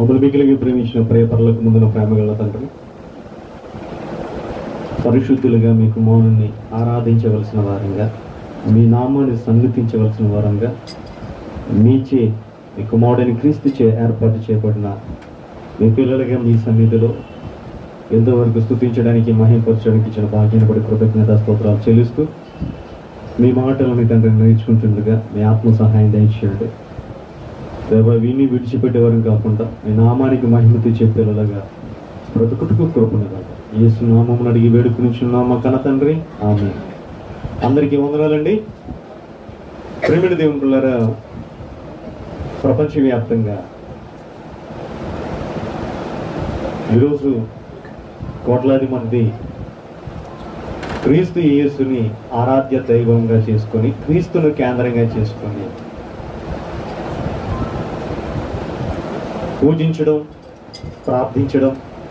మమ్మల్ని మిగిలిగి ప్రేమించిన ప్రేపర్లకు ముందున ప్రేమ గల తండ్రి పరిశుద్ధులుగా మీ కుమారుణ్ణి ఆరాధించవలసిన వారంగా మీ నామాన్ని సన్నిధించవలసిన వారంగా మీచే మీ కుమారుడిని క్రీస్తు చే ఏర్పాటు చేయబడిన మీ పిల్లలుగా మీ సన్నిధిలో ఎంతవరకు స్థుతించడానికి మహింపరచడానికి ఇచ్చిన భాగ్యాన్ని బట్టి కృతజ్ఞత స్తోత్రాలు చెల్లిస్తూ మీ మాటలను తండ్రి నేర్చుకుంటుండగా మీ ఆత్మ సహాయం దయచేయండి దేవ విని విడిచిపెట్టేవారం కాకుండా మీ నామానికి మహిమ తెచ్చే పిల్లలుగా బ్రతుకుటకు కృపణగా యేసు నామమును అడిగి వేడుకునిచున్నామా కన తండ్రి ఆమె అందరికీ వందనాలండి ప్రేమిడి దేవుని పిల్లరా ప్రపంచవ్యాప్తంగా ఈరోజు కోట్లాది మంది క్రీస్తు యేసుని ఆరాధ్య దైవంగా చేసుకొని క్రీస్తును కేంద్రంగా చేసుకొని పూజించడం ప్రార్థించడం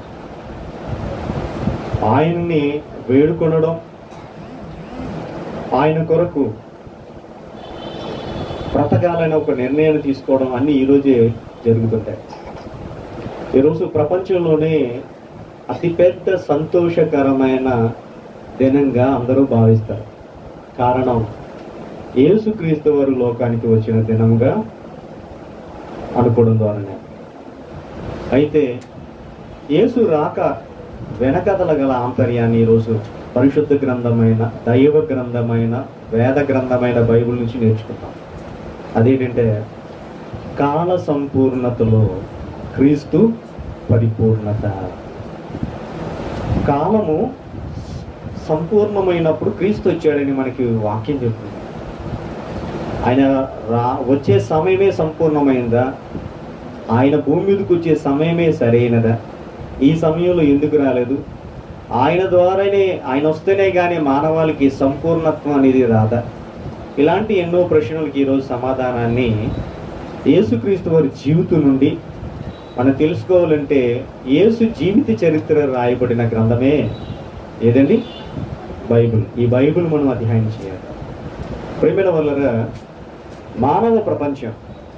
ఆయన్ని వేడుకొనడం ఆయన కొరకు బ్రతకాలని ఒక నిర్ణయాన్ని తీసుకోవడం అన్ని ఈరోజే జరుగుతుంటాయి ఈరోజు ప్రపంచంలోనే అతిపెద్ద సంతోషకరమైన దినంగా అందరూ భావిస్తారు కారణం యేసుక్రీస్తు వారు లోకానికి వచ్చిన దినముగా అనుకోవడం ద్వారానే అయితే యేసు రాక వెనకథల గల ఆంతర్యాన్ని ఈరోజు పరిశుద్ధ గ్రంథమైన దైవ గ్రంథమైన వేద గ్రంథమైన బైబిల్ నుంచి నేర్చుకుంటాం అదేంటంటే కాల సంపూర్ణతలో క్రీస్తు పరిపూర్ణత కాలము సంపూర్ణమైనప్పుడు క్రీస్తు వచ్చాడని మనకి వాక్యం చెప్తుంది ఆయన రా వచ్చే సమయమే సంపూర్ణమైందా ఆయన భూమి మీదకి వచ్చే సమయమే సరైనదా ఈ సమయంలో ఎందుకు రాలేదు ఆయన ద్వారానే ఆయన వస్తేనే కానీ మానవాళికి సంపూర్ణత్వం అనేది రాదా ఇలాంటి ఎన్నో ప్రశ్నలకు ఈరోజు సమాధానాన్ని యేసుక్రీస్తు వారి జీవితం నుండి మనం తెలుసుకోవాలంటే యేసు జీవిత చరిత్ర రాయబడిన గ్రంథమే ఏదండి బైబిల్ ఈ బైబిల్ మనం అధ్యయనం చేయాలి ప్రేమిల వల్ల మానవ ప్రపంచం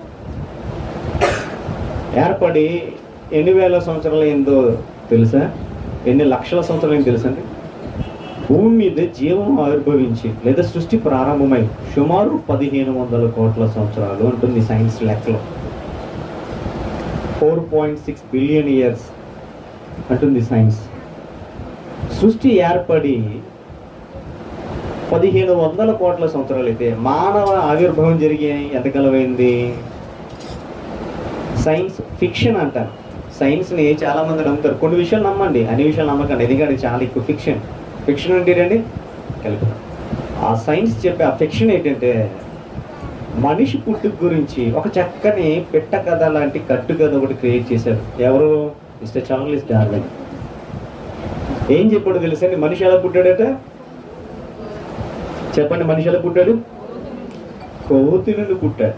ఏర్పడి ఎన్ని వేల సంవత్సరాలు ఏందో తెలుసా ఎన్ని లక్షల సంవత్సరాలు ఏందో తెలుసా అండి భూమి మీద జీవం ఆవిర్భవించి లేదా సృష్టి ప్రారంభమై సుమారు పదిహేను వందల కోట్ల సంవత్సరాలు ఉంటుంది సైన్స్ లెక్కలో four point six billion years అంటుంది సైన్స్ సృష్టి ఏర్పడి పదిహేను వందల కోట్ల సంవత్సరాలు అయితే మానవ ఆవిర్భావం జరిగి ఎంతకాలమైంది సైన్స్ ఫిక్షన్ అంటారు సైన్స్ని చాలా మంది నమ్ముతారు కొన్ని విషయాలు నమ్మండి అన్ని విషయాలు నమ్మకండి ఎందుకంటే చాలా ఎక్కువ ఫిక్షన్ ఫిక్షన్ అంటే ఏంటండి కలుపు ఆ సైన్స్ చెప్పే ఆ ఫిక్షన్ ఏంటంటే మనిషి పుట్టుక గురించి ఒక చక్కని పెట్ట కథ లాంటి కట్టు కథ ఒకటి క్రియేట్ చేశారు ఎవరు మిస్టర్ చార్లిస్ డార్విన్ ఏం చెప్పాడు తెలుసండి మనిషి ఎలా పుట్టాడట చెప్పండి మనిషి ఎలా పుట్టాడు కోతి నుండి పుట్టాడు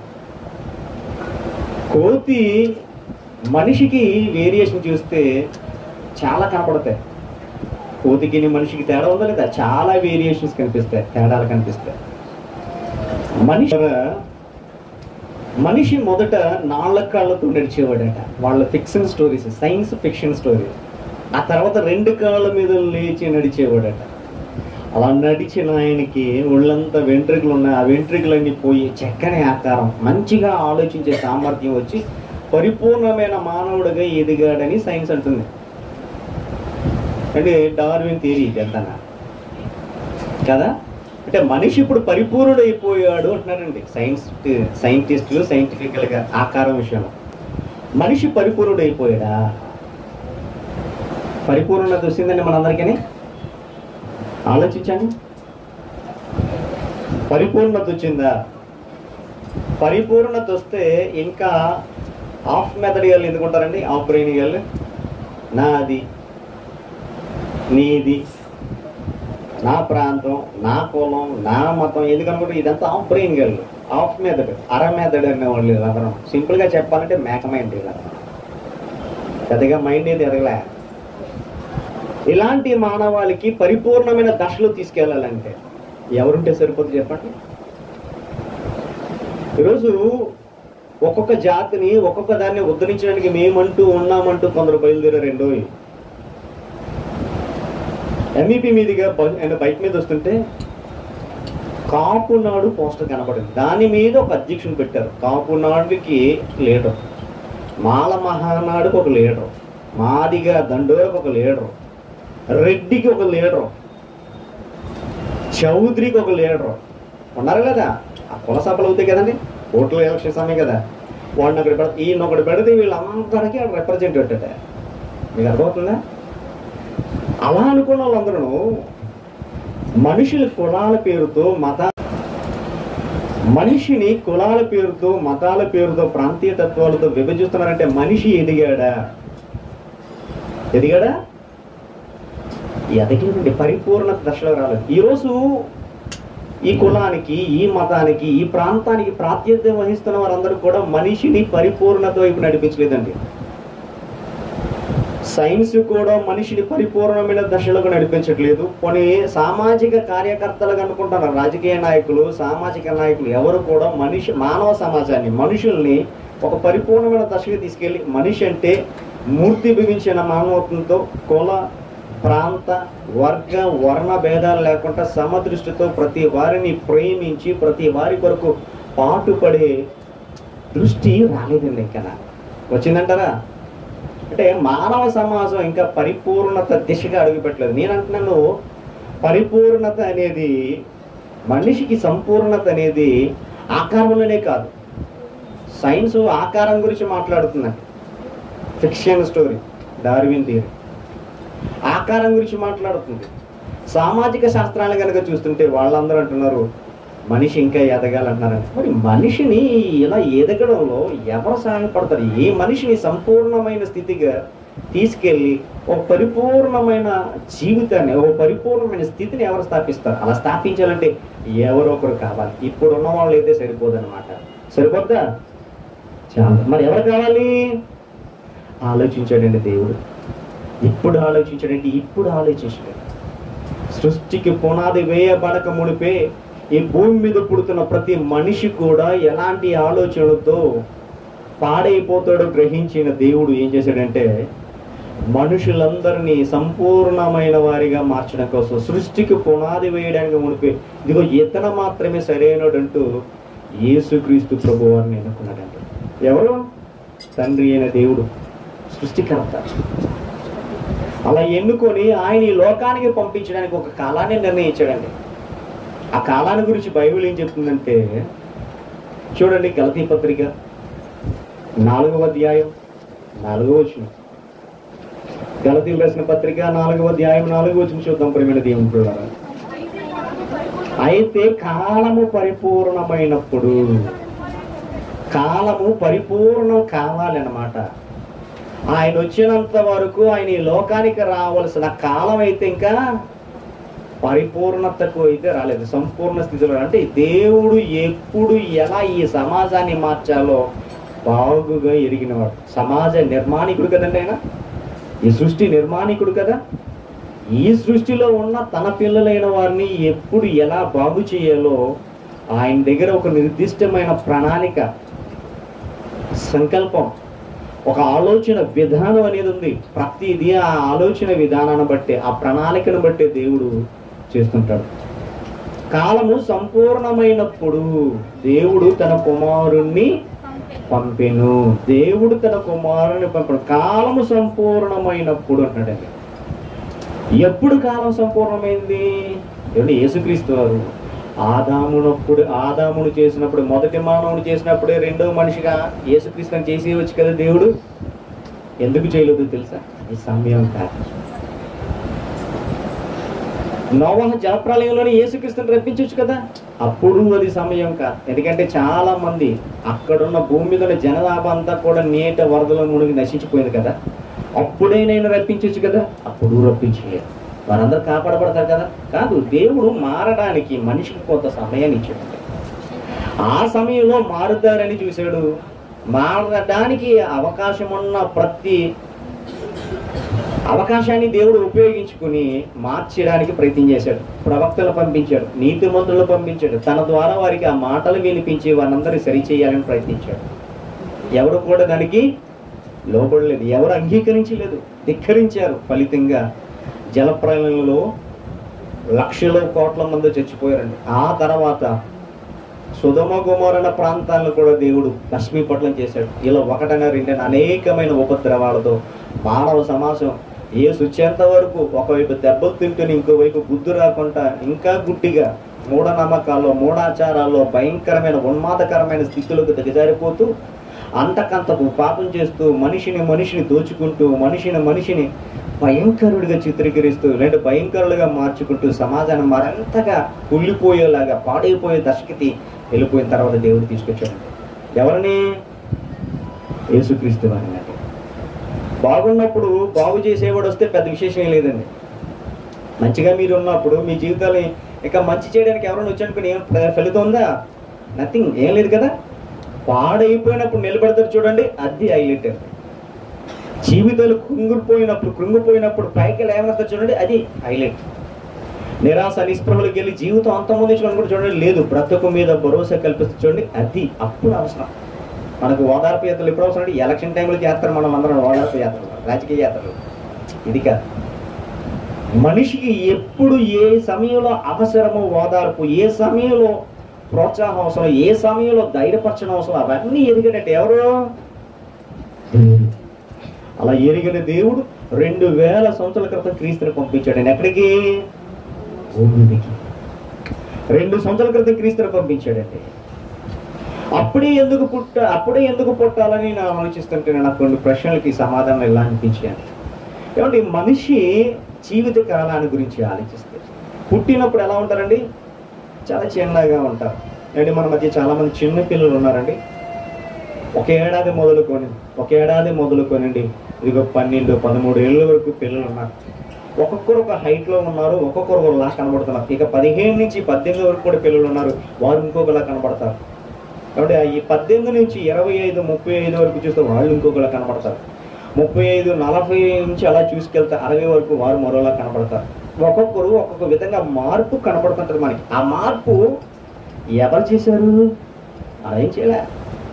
కోతి మనిషికి వేరియేషన్ చూస్తే చాలా కనపడతాయి కోతికి మనిషికి తేడా ఉందా లేదా చాలా వేరియేషన్స్ కనిపిస్తాయి తేడాలు కనిపిస్తాయి మనిషి మనిషి మొదట నాళ్ళ కాళ్ళతో నడిచేవాడట వాళ్ళ fiction stories science fiction stories ఆ తర్వాత రెండు కాళ్ళ మీద లేచి నడిచేవాడట అలా నడిచిన ఆయనకి ఒళ్ళంతా వెంట్రుకలు ఉన్నాయి ఆ వెంట్రుకలన్నీ పోయి చక్కని ఆకారం మంచిగా ఆలోచించే సామర్థ్యం వచ్చి పరిపూర్ణమైన మానవుడిగా ఎదిగాడని సైన్స్ అంటుంది అంటే డార్విన్ థియరీ ఇదంతా కదా అంటే మనిషి ఇప్పుడు పరిపూర్ణుడైపోయాడు అంటున్నారండి సైన్స్ సైంటిస్టులు సైంటిఫికల్గా ఆకారం విషయంలో మనిషి పరిపూర్ణుడైపోయాడా పరిపూర్ణత వచ్చిందండి మనందరికీ ఆలోచించండి పరిపూర్ణత వచ్చిందా పరిపూర్ణత వస్తే ఇంకా ఆఫ్ మెథడ్ గల్ ఎందుకుంటారండి ఆఫ్ బ్రెయిన్ గల్ నాది నీది నా ప్రాంతం నా కులం నా మతం ఎందుకనుకుంటే ఇదంతా ఆఫ్ బ్రెయిన్ గల్ ఆఫ్ మెథడ్ అర మెథడ్ అనేవాళ్ళు వీళ్ళందరం సింపుల్గా చెప్పాలంటే మేక మైండ్ వీళ్ళందరం పెద్దగా మైండ్ ఏది ఎదగలే ఇలాంటి మానవాళికి పరిపూర్ణమైన దశలో తీసుకెళ్ళాలంటే ఎవరుంటే సరిపోతుంది చెప్పండి ఈరోజు ఒక్కొక్క జాతిని ఒక్కొక్క దాన్ని ఉద్ధరించడానికి మేమంటూ ఉన్నామంటూ కొందరు బయలుదేరారు ఎంఈపీ మీదుగా బ- ఆయన బైక్ మీద వస్తుంటే కాపు నాడు పోస్టర్ కనపడింది దాని మీద ఒక అధ్యక్షుని పెట్టారు కాపు నాడుకి లీడర్ మాల మహానాడుకి ఒక లీడర్ మాదిగా దండోరకు ఒక లీడర్ రెడ్డికి ఒక లీడరు చౌదరికి ఒక లీడరు ఉన్నారు కదా ఆ కుల సభలు అవుతాయి కదండి ఓట్ల ఎలక్షన్ సమయం కదా వాడిని ఒకటి పెడితే ఈయన ఒకటి పెడితే వీళ్ళందరికీ రిప్రజెంటేటివ్ మీకు అర్థమవుతుందా అలా అనుకున్న వాళ్ళందరూ మనుషుల కులాల పేరుతో మత మనిషిని కులాల పేరుతో మతాల పేరుతో ప్రాంతీయ తత్వాలతో విభజిస్తున్నారంటే మనిషి ఎదిగాడా ఎదిగాడా ఎదగినండి పరిపూర్ణ దశలో రాలేదు ఈరోజు ఈ కులానికి ఈ మతానికి ఈ ప్రాంతానికి ప్రాతినిధ్యం వహిస్తున్న వారందరూ కూడా మనిషిని పరిపూర్ణత వైపు నడిపించలేదండి సైన్స్ కూడా మనిషిని పరిపూర్ణమైన దశలకు నడిపించట్లేదు కొన్ని సామాజిక కార్యకర్తలుగా అనుకుంటారు రాజకీయ నాయకులు సామాజిక నాయకులు ఎవరు కూడా మనిషి మానవ సమాజాన్ని మనుషుల్ని ఒక పరిపూర్ణమైన దశకు తీసుకెళ్ళి మనిషి అంటే మూర్తి బిగించిన మానవత్వంతో కుల ప్రాంత వర్గ వర్ణ భేదాలు లేకుండా సమదృష్టితో ప్రతి వారిని ప్రేమించి ప్రతి వారి కొరకు పాటుపడే దృష్టి రాలేదండి ఇంకా వచ్చిందంటారా అంటే మానవ సమాజం ఇంకా పరిపూర్ణత దిశగా అడుగుపెట్టలేదు నేను అంటున్నాను పరిపూర్ణత అనేది మనిషికి సంపూర్ణత అనేది ఆకారంలోనే కాదు సైన్స్ ఆకారం గురించి మాట్లాడుతుందండి ఫిక్షన్ స్టోరీ డార్విన్ థియరీ ఆకారం గురించి మాట్లాడుతుంది సామాజిక శాస్త్రాన్ని కనుక చూస్తుంటే వాళ్ళందరూ అంటున్నారు మనిషి ఇంకా ఎదగాలంటున్నారంట మరి మనిషిని ఇలా ఎదగడంలో ఎవరు సహాయపడతారు ఏ మనిషిని సంపూర్ణమైన స్థితిగా తీసుకెళ్ళి ఒక పరిపూర్ణమైన జీవితాన్ని ఒక పరిపూర్ణమైన స్థితిని ఎవరు స్థాపిస్తారు అలా స్థాపించాలంటే ఎవరో ఒకరు కావాలి ఇప్పుడు ఉన్న వాళ్ళు అయితే సరిపోదన్నమాట సరిపోద్దా చాలా మరి ఎవరు కావాలి ఆలోచించాడండి దేవుడు ఇప్పుడు ఆలోచించాడంటే ఇప్పుడు ఆలోచించాడు సృష్టికి పునాది వేయబడక మునిపే ఈ భూమి మీద పుడుతున్న ప్రతి మనిషి కూడా ఎలాంటి ఆలోచనలతో పాడైపోతాడో గ్రహించిన దేవుడు ఏం చేశాడంటే మనుషులందరినీ సంపూర్ణమైన వారిగా మార్చడం కోసం సృష్టికి పునాది వేయడానికి మునిపే ఇదిగో ఇతను మాత్రమే సరైనడంటూ యేసుక్రీస్తు ప్రభు వారిని ఎన్నుకున్నాడంట ఎవరు తండ్రి అయిన దేవుడు సృష్టికర్త అలా ఎన్నుకొని ఆయన ఈ లోకానికి పంపించడానికి ఒక కాలాన్ని నిర్ణయించాడండి ఆ కాలాన్ని గురించి బైబిల్ ఏం చెప్తుందంటే చూడండి గలతీ పత్రిక నాలుగవ అధ్యాయం నాలుగవ వచ్చిన గలతీలు రాసిన పత్రిక నాలుగవ అధ్యాయం నాలుగవ వచ్చిన చూద్దాం ప్రేమైన దేవుని పిల్లరా అయితే కాలము పరిపూర్ణమైనప్పుడు కాలము పరిపూర్ణం కావాలన్నమాట ఆయన వచ్చినంత వరకు ఆయన ఈ లోకానికి రావాల్సిన కాలం అయితే ఇంకా పరిపూర్ణతకు అయితే రాలేదు సంపూర్ణ స్థితిలో అంటే దేవుడు ఎప్పుడు ఎలా ఈ సమాజాన్ని మార్చాలో బాగుగా ఎరిగినవాడు సమాజ నిర్మాణికుడు కదండి ఆయన ఈ సృష్టి నిర్మాణికుడు కదా ఈ సృష్టిలో ఉన్న తన పిల్లలైన వారిని ఎప్పుడు ఎలా బాగు చేయాలో ఆయన దగ్గర ఒక నిర్దిష్టమైన ప్రణాళిక సంకల్పం ఒక ఆలోచన విధానం అనేది ఉంది ప్రతిదీ ఆ ఆలోచన విధానాన్ని బట్టి ఆ ప్రణాళికను బట్టి దేవుడు చేస్తుంటాడు కాలము సంపూర్ణమైనప్పుడు దేవుడు తన కుమారుణ్ణి పంపెను దేవుడు తన కుమారుని పంపను కాలము సంపూర్ణమైనప్పుడు అంటాడండి ఎప్పుడు కాలం సంపూర్ణమైంది ఏమంటే యేసుక్రీస్తు వారు ఆదామునప్పుడు ఆదామును చేసినప్పుడు మొదటి మానవుని చేసినప్పుడే రెండో మనిషిగా యేసుక్రీస్తుని చేసేయవచ్చు కదా దేవుడు ఎందుకు చేయలేదు తెలుసా ఈ సమయం కాదు నోవహ జలప్రలయంలోనే యేసుక్రీస్తుని రప్పించవచ్చు కదా అప్పుడు అది సమయం కాదు ఎందుకంటే చాలా మంది అక్కడున్న భూమి మీద ఉన్న జనలాభం అంతా కూడా నీట వరదలో మునిగి నశించిపోయింది కదా అప్పుడే నేను రప్పించవచ్చు కదా అప్పుడు రప్పించలేదు వారందరూ కాపాడబడతారు కదా కాదు దేవుడు మారడానికి మనిషికి కొంత సమయాన్ని ఇచ్చాడు ఆ సమయంలో మారుతారని చూశాడు మారడానికి అవకాశం ఉన్న ప్రతి అవకాశాన్ని దేవుడు ఉపయోగించుకుని మార్చడానికి ప్రయత్నం చేశాడు ప్రవక్తలు పంపించాడు నీతిమంతులు పంపించాడు తన ద్వారా వారికి ఆ మాటలు వినిపించి వారందరినీ సరిచేయాలని ప్రయత్నించాడు ఎవరు కూడా దానికి లోబడలేదు ఎవరు అంగీకరించలేదు ధిక్కరించారు ఫలితంగా జలప్రలయంలో లక్షల కోట్ల మంది చచ్చిపోయారండి ఆ తర్వాత సుధమ గుమరణ ప్రాంతాలను కూడా దేవుడు భస్మీపట్లం చేశాడు ఇలా ఒకటైనా రెండైనా అనేకమైన ఉపద్రవాలతో మానవ సమాజం ఏ సుచేంత వరకు ఒకవైపు దెబ్బలు తింటూనే ఇంకోవైపు బుద్ధి రాకుండా ఇంకా గుట్టిగా మూఢనమ్మకాల్లో మూఢాచారాల్లో భయంకరమైన ఉన్మాదకరమైన స్థితిలోకి దిగజారిపోతూ అంతకంతకు పాపం చేస్తూ మనిషిని మనిషిని దోచుకుంటూ మనిషిని మనిషిని భయంకరుడిగా చిత్రీకరిస్తూ లేదా భయంకరులుగా మార్చుకుంటూ సమాజాన్ని మరింతగా కుళ్ళిపోయేలాగా పాడైపోయే దశకితి వెళ్ళిపోయిన తర్వాత దేవుడు తీసుకొచ్చాడు ఎవరిని యేసుక్రీస్తు వారిని అంటే బాగున్నప్పుడు బాగు చేసేవాడు వస్తే పెద్ద విశేషం ఏం లేదండి మంచిగా మీరు ఉన్నప్పుడు మీ జీవితాన్ని ఇక మంచి చేయడానికి ఎవరైనా వచ్చానుకుని ఏం ఫ- ఫలితం ఉందా నథింగ్ ఏం లేదు కదా పాడైపోయినప్పుడు నిలబెడతారు చూడండి అది హైలైట్ జీవితాలు కృంగిపోయినప్పుడు కృంగిపోయినప్పుడు పైకి లేవనెత్తారు చూడండి అది హైలైట్ నిరాశ నిస్పృహలకు వెళ్ళి జీవితం అంతమొందించుకొని కూడా చూడండి లేదు బ్రతుకు మీద భరోసా కల్పిస్తూ చూడండి అది అప్పుడు అవసరం మనకు ఓదార్పు యాత్రలు ఎప్పుడు అవసరం అంటే ఎలక్షన్ టైంలో చేస్తారు మనం అందరం ఓదార్పు యాత్రలు రాజకీయ యాత్రలు ఇది కాదు మనిషికి ఎప్పుడు ఏ సమయంలో అవసరమో ఓదార్పు ఏ సమయంలో ప్రోత్సాహం అవసరం ఏ సమయంలో ధైర్యపరచడం అవసరం అవన్నీ ఎదిగినట్టు ఎవరు దేవుడు. అలా ఎరిగిన దేవుడు రెండు వేల సంవత్సరాల క్రితం క్రీస్తుని పంపించాడు ఎక్కడికి భూమికి రెండు సంవత్సరాల క్రితం క్రీస్తుని పంపించాడండి అప్పుడే ఎందుకు పుట్ట అప్పుడే ఎందుకు పుట్టాలని నేను ఆలోచిస్తుంటే నాకు కొన్ని ప్రశ్నలకి సమాధానం ఎలా అనిపించాను ఏమంటే మనిషి జీవిత కాలాన్ని గురించి ఆలోచిస్తే పుట్టినప్పుడు ఎలా ఉంటారండి చాలా చిన్నగా ఉంటారు అంటే మన మధ్య చాలా మంది చిన్న పిల్లలు ఉన్నారండి ఒక ఏడాది మొదలుకొని ఒక ఏడాది మొదలుకొనండి ఇదిగో పన్నెండు పదమూడు ఏళ్ళ వరకు పిల్లలు ఉన్నారు ఒక్కొక్కరు ఒక height లో ఉన్నారు ఒక్కొక్కరు ఒకలా కనబడుతున్నారు ఇక పదిహేను నుంచి పద్దెనిమిది వరకు కూడా పిల్లలు ఉన్నారు వారు ఇంకొకలా కనబడతారు కాబట్టి ఈ పద్దెనిమిది నుంచి ఇరవై ఐదు ముప్పై ఐదు వరకు చూస్తే వాళ్ళు ఇంకొకలా కనబడతారు ముప్పై ఐదు నలభై నుంచి అలా చూసుకెళ్తే అరవై వరకు వారు మరోలా కనబడతారు ఒక్కొక్కరు ఒక్కొక్క విధంగా మార్పు కనబడుతుంటది మనకి ఆ మార్పు ఎవరు చేశారు అలా ఏం చేయలే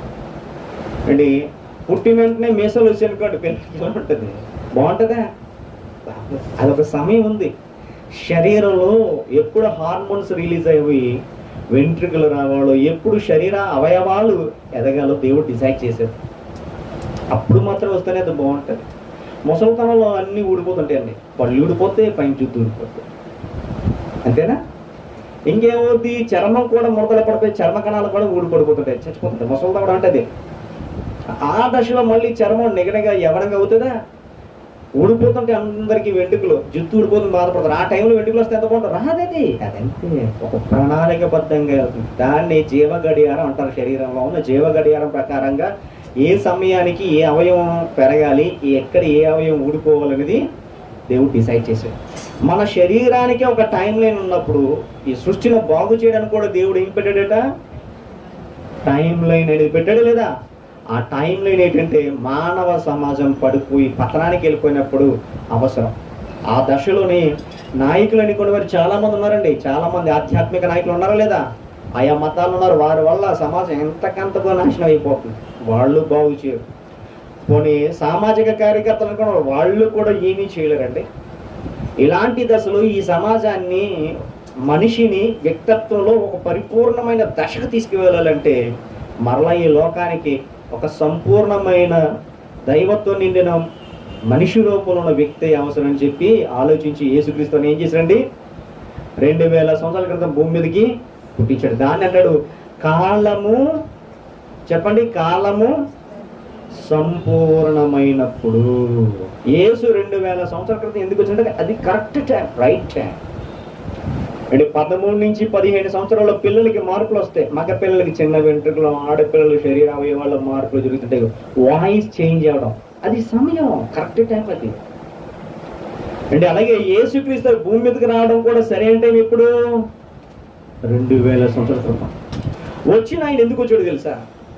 అండి పుట్టిన వెంటనే మీసాలు వచ్చి అనుకోండి పిల్లలకి ఎలా ఉంటుంది బాగుంటుందా అదొక సమయం ఉంది శరీరంలో ఎప్పుడు హార్మోన్స్ రిలీజ్ అయ్యి వెంట్రుకలు రావాలో ఎప్పుడు శరీర అవయవాలు ఎదగాలో దేవుడు డిసైడ్ చేశారు అప్పుడు మాత్రం వస్తేనే అది బాగుంటుంది ముసలితనంలో అన్నీ ఊడిపోతుంటాయండి పళ్ళు ఊడిపోతే పైన జుట్టు ఊడిపోతాయి అంతేనా ఇంకేమవుద్ది చర్మం కూడా ముడతలు పడిపోయి చర్మ కణాలు కూడా ఊడిపడిపోతుంటాయి చచ్చిపోతుంటాయి ముసలితనం అంటే అది ఆ దశలో మళ్ళీ చర్మం నిగనగా ఎవరంగా అవుతుందా ఊడిపోతుంటే అందరికి వెంట్రుకలు జుత్తు ఊడిపోతుంది బాధపడతారు ఆ టైంలో వెంట్రుకలు వస్తే ఎంత బాగుంటుంది రాదది అదంతే ఒక ప్రణాళికబద్ధంగా వెళ్తుంది దాన్ని జీవ గడియారం అంటారు శరీరంలో ఉన్న జీవ గడియారం ప్రకారంగా ఏ సమయానికి ఏ అవయవం పెరగాలి ఎక్కడ ఏ అవయవం ఊడిపోవాలనేది దేవుడు డిసైడ్ చేశాడు మన శరీరానికి ఒక టైం లైన్ ఉన్నప్పుడు ఈ సృష్టిని బాగు చేయడానికి కూడా దేవుడు ఏం పెట్టాడట టైం లైన్ అనేది పెట్టాడు లేదా ఆ టైం లైన్ ఏంటంటే మానవ సమాజం పడిపోయి పతనానికి వెళ్ళిపోయినప్పుడు అవసరం ఆ దశలోని నాయకులు అనుకునే వారు చాలా మంది ఉన్నారండి చాలా మంది ఆధ్యాత్మిక నాయకులు ఉన్నారా లేదా ఆయా మతాలు ఉన్నారు వారి వల్ల సమాజం ఎంతకంతకో నాశనం అయిపోతుంది వాళ్ళు బాగు చేయరు పోనీ సామాజిక కార్యకర్తలు అనుకున్నారు వాళ్ళు కూడా ఏమీ చేయలేరండి ఇలాంటి దశలో ఈ సమాజాన్ని మనిషిని వ్యక్తిత్వంలో ఒక పరిపూర్ణమైన దశకు తీసుకువెళ్ళాలంటే మరలా ఈ లోకానికి ఒక సంపూర్ణమైన దైవత్వం నిండిన మనిషి రూపంలో ఉన్న వ్యక్తి అవసరం అని చెప్పి ఆలోచించి యేసుక్రీస్తుని ఏం చేశారండి రెండు వేల సంవత్సరాల క్రితం భూమి మీదకి పుట్టించాడు దాన్ని అంటాడు కాలము చెప్పండి కాలము సంపూర్ణమైనప్పుడు యేసు రెండు వేల సంవత్సరాల క్రితం ఎందుకు వచ్చిందంటే అది కరెక్ట్ టైం రైట్ టైం అంటే పదమూడు నుంచి పదిహేను సంవత్సరాల పిల్లలకి మార్పులు వస్తాయి మగ పిల్లలకి చిన్న వెంట్రుకలు ఆడపిల్లల శరీర అవయవాల మార్పులు జరుగుతుంటాయి వాయిస్ చేంజ్ అవడం అది సమయం కరెక్ట్ టైం అది అంటే అలాగే యేసుక్రీస్తు భూమి మీదకి రావడం కూడా సరైన టైం ఎప్పుడు రెండు వేల సంవత్సరాల క్రితం వచ్చిన ఆయన ఎందుకు వచ్చాడు తెలుసా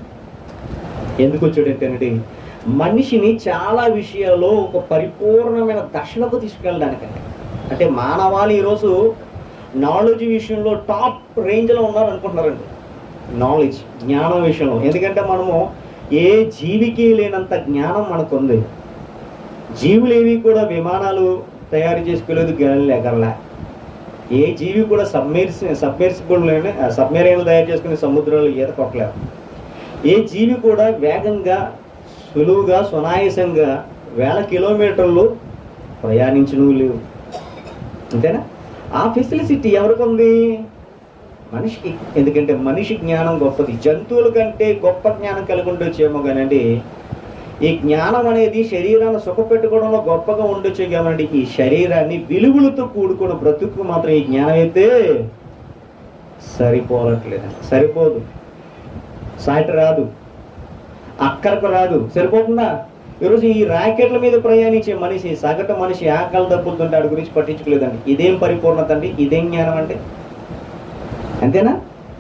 ఎందుకు వచ్చాడు అంటేనండి మనిషిని చాలా విషయాల్లో ఒక పరిపూర్ణమైన దశలకు తీసుకెళ్ళడానికండి అంటే మానవాళి ఈరోజు నాలెడ్జ్ విషయంలో టాప్ రేంజ్లో ఉన్నారు అనుకుంటున్నారండి నాలెడ్జ్ జ్ఞానం విషయంలో ఎందుకంటే మనము ఏ జీవికి లేనంత జ్ఞానం మనకుంది జీవులేవి కూడా విమానాలు తయారు చేసుకోలేదు గాలి ఎగరలే ఏ జీవి కూడా సబ్మెర్సి సబ్మెర్సిబుల్ సబ్మెరైన్లు తయారు చేసుకుని సముద్రంలో ఈత కొట్టలేరు ఏ జీవి కూడా వేగంగా సులువుగా సునాయాసంగా వేల కిలోమీటర్లు ప్రయాణించను లేవు అంతేనా ఆ ఫెసిలిటీ ఎవరికి ఉంది మనిషికి ఎందుకంటే మనిషి జ్ఞానం గొప్పది జంతువుల కంటే గొప్ప జ్ఞానం కలిగి ఉండొచ్చేమో కానండి ఈ జ్ఞానం అనేది శరీరాన్ని సుఖపెట్టుకోవడంలో గొప్పగా ఉండొచ్చు కానండి ఈ శరీరాన్ని విలువలతో కూడుకున్న బ్రతుకు మాత్రం ఈ జ్ఞానం అయితే సరిపోవట్లేదండి సరిపోదు సాటి రాదు అక్కరకు రాదు సరిపోతుందా ఈరోజు ఈ ర్యాకెట్ల మీద ప్రయాణించే మనిషి సగటు మనిషి ఆకలి దప్పుతుంటే వాడి గురించి పట్టించుకోలేదండి ఇదేం పరిపూర్ణత అండి ఇదేం జ్ఞానం అంటే అంతేనా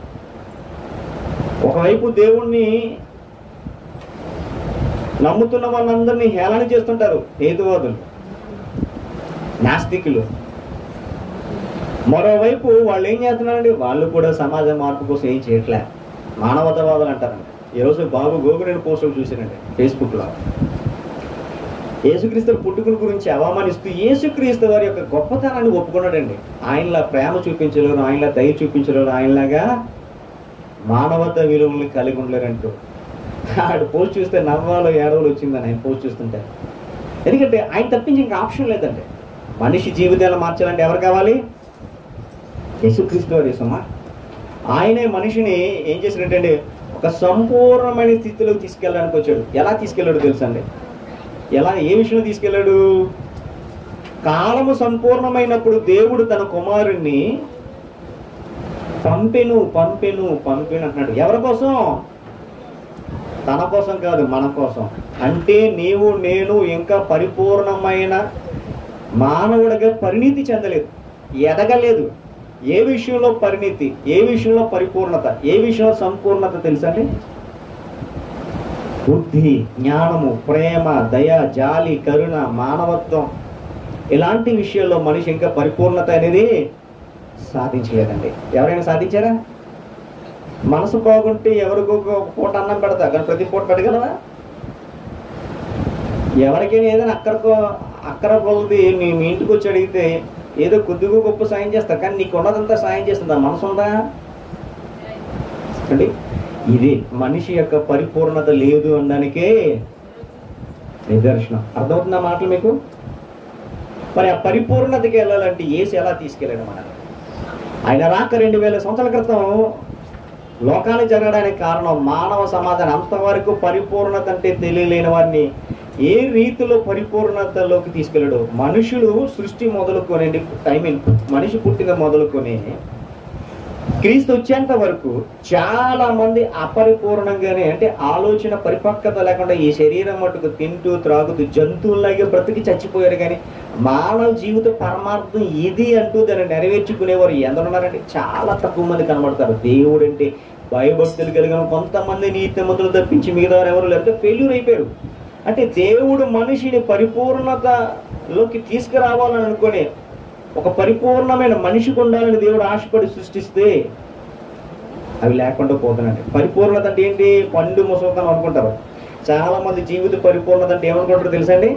ఒకవైపు దేవుణ్ణి నమ్ముతున్న వాళ్ళందరినీ హేళన చేస్తుంటారు హేతువాదులు నాస్తికులు మరోవైపు వాళ్ళు ఏం చేస్తున్నారండి వాళ్ళు కూడా సమాజ మార్పు కోసం ఏం చేయట్లే మానవతావాదులు అంటారండి ఈరోజు బాబు గోగురేని పోస్టులు చూసానండి ఫేస్బుక్లో యేసుక్రీస్తు పుట్టుకుల గురించి అవమానిస్తూ యేసుక్రీస్తు వారి యొక్క గొప్పతనాన్ని ఒప్పుకున్నాడండి ఆయనలా ప్రేమ చూపించలేరు ఆయనలా దయ చూపించలేరు ఆయనలాగా మానవత విలువల్ని కలిగి ఉండలేరంటూ ఆడు పోస్ట్ చూస్తే నవ్వాలో ఏడవలు వచ్చిందని ఆయన పోస్ట్ చూస్తుంటే ఎందుకంటే ఆయన తప్పించి ఇంకా ఆప్షన్ లేదండి మనిషి జీవితాన్ని మార్చాలంటే ఎవరు కావాలి యేసుక్రీస్తు వారి సుమా ఆయనే మనిషిని ఏం చేసినట్టంటే ఒక సంపూర్ణమైన స్థితిలోకి తీసుకెళ్ళడానికి వచ్చాడు ఎలా తీసుకెళ్ళాడు తెలుసండి ఎలా ఏ విషయంలో తీసుకెళ్ళాడు కాలము సంపూర్ణమైనప్పుడు దేవుడు తన కుమారుణ్ణి పంపెను పంపెను పంపెను అంటున్నాడు ఎవరి కోసం తన కోసం కాదు మన కోసం అంటే నీవు నేను ఇంకా పరిపూర్ణమైన మానవుడిగా పరిణితి చెందలేదు ఎదగలేదు ఏ విషయంలో పరిణితి ఏ విషయంలో పరిపూర్ణత ఏ విషయంలో సంపూర్ణత తెలుసండి బుద్ధి జ్ఞానము ప్రేమ దయ జాలి కరుణ మానవత్వం ఇలాంటి విషయాల్లో మనిషి ఇంకా పరిపూర్ణత అనేది సాధించలేదండి ఎవరైనా సాధించారా మనసు బాగుంటే ఎవరికో ఒక పూట అన్నం పెడతా కానీ ప్రతి పూట పెట్టగలవా ఎవరికైనా ఏదైనా అక్కడికో అక్కర కొలది మీ మీ ఇంటికి వచ్చి అడిగితే ఏదో కొద్దిగా గొప్ప సాయం చేస్తా కానీ నీకు ఉన్నదంతా సాయం చేస్తుందా మనసు ఉందా అండి ఇది మనిషి యొక్క పరిపూర్ణత లేదు అనడానికే నిదర్శనం అర్థమవుతుందా మాటలు మీకు మరి ఆ పరిపూర్ణతకి వెళ్ళాలంటే ఏసి ఎలా తీసుకెళ్ళాడు మన ఆయన రాక రెండు వేల సంవత్సరాల క్రితం లోకాన్ని జరగడానికి కారణం మానవ సమాజాన్ని అంతవరకు పరిపూర్ణత అంటే తెలియలేని వారిని ఏ రీతిలో పరిపూర్ణతలోకి తీసుకెళ్ళాడు మనుషులు సృష్టి మొదలుకొని ఐ మీన్ మనిషి పుట్టిన మొదలుకొని క్రీస్తు వచ్చేంత వరకు చాలా మంది అపరిపూర్ణంగానే అంటే ఆలోచన పరిపక్వత లేకుండా ఈ శరీరం మటుకు తింటూ త్రాగుతూ జంతువులాగే బ్రతికి చచ్చిపోయారు కానీ మానవ జీవిత పరమార్థం ఇది అంటూ దాన్ని నెరవేర్చుకునేవారు ఎందరున్నారంటే చాలా తక్కువ మంది కనబడతారు దేవుడు అంటే భయభక్తులు కలిగిన కొంతమంది నీతి మందులు తప్పించి మిగతా ఎవరు లేకపోతే ఫెయిల్యూర్ అయిపోయారు అంటే దేవుడు మనిషిని పరిపూర్ణతలోకి తీసుకురావాలని అనుకునే ఒక పరిపూర్ణమైన మనిషికి ఉండాలని దేవుడు ఆశపడి సృష్టిస్తే అవి లేకుండా పోతున్నాయి పరిపూర్ణత అంటే ఏంటి పండు ముసలితనం అనుకుంటారు చాలా మంది జీవిత పరిపూర్ణత అంటే ఏమనుకుంటారు తెలుసా అండి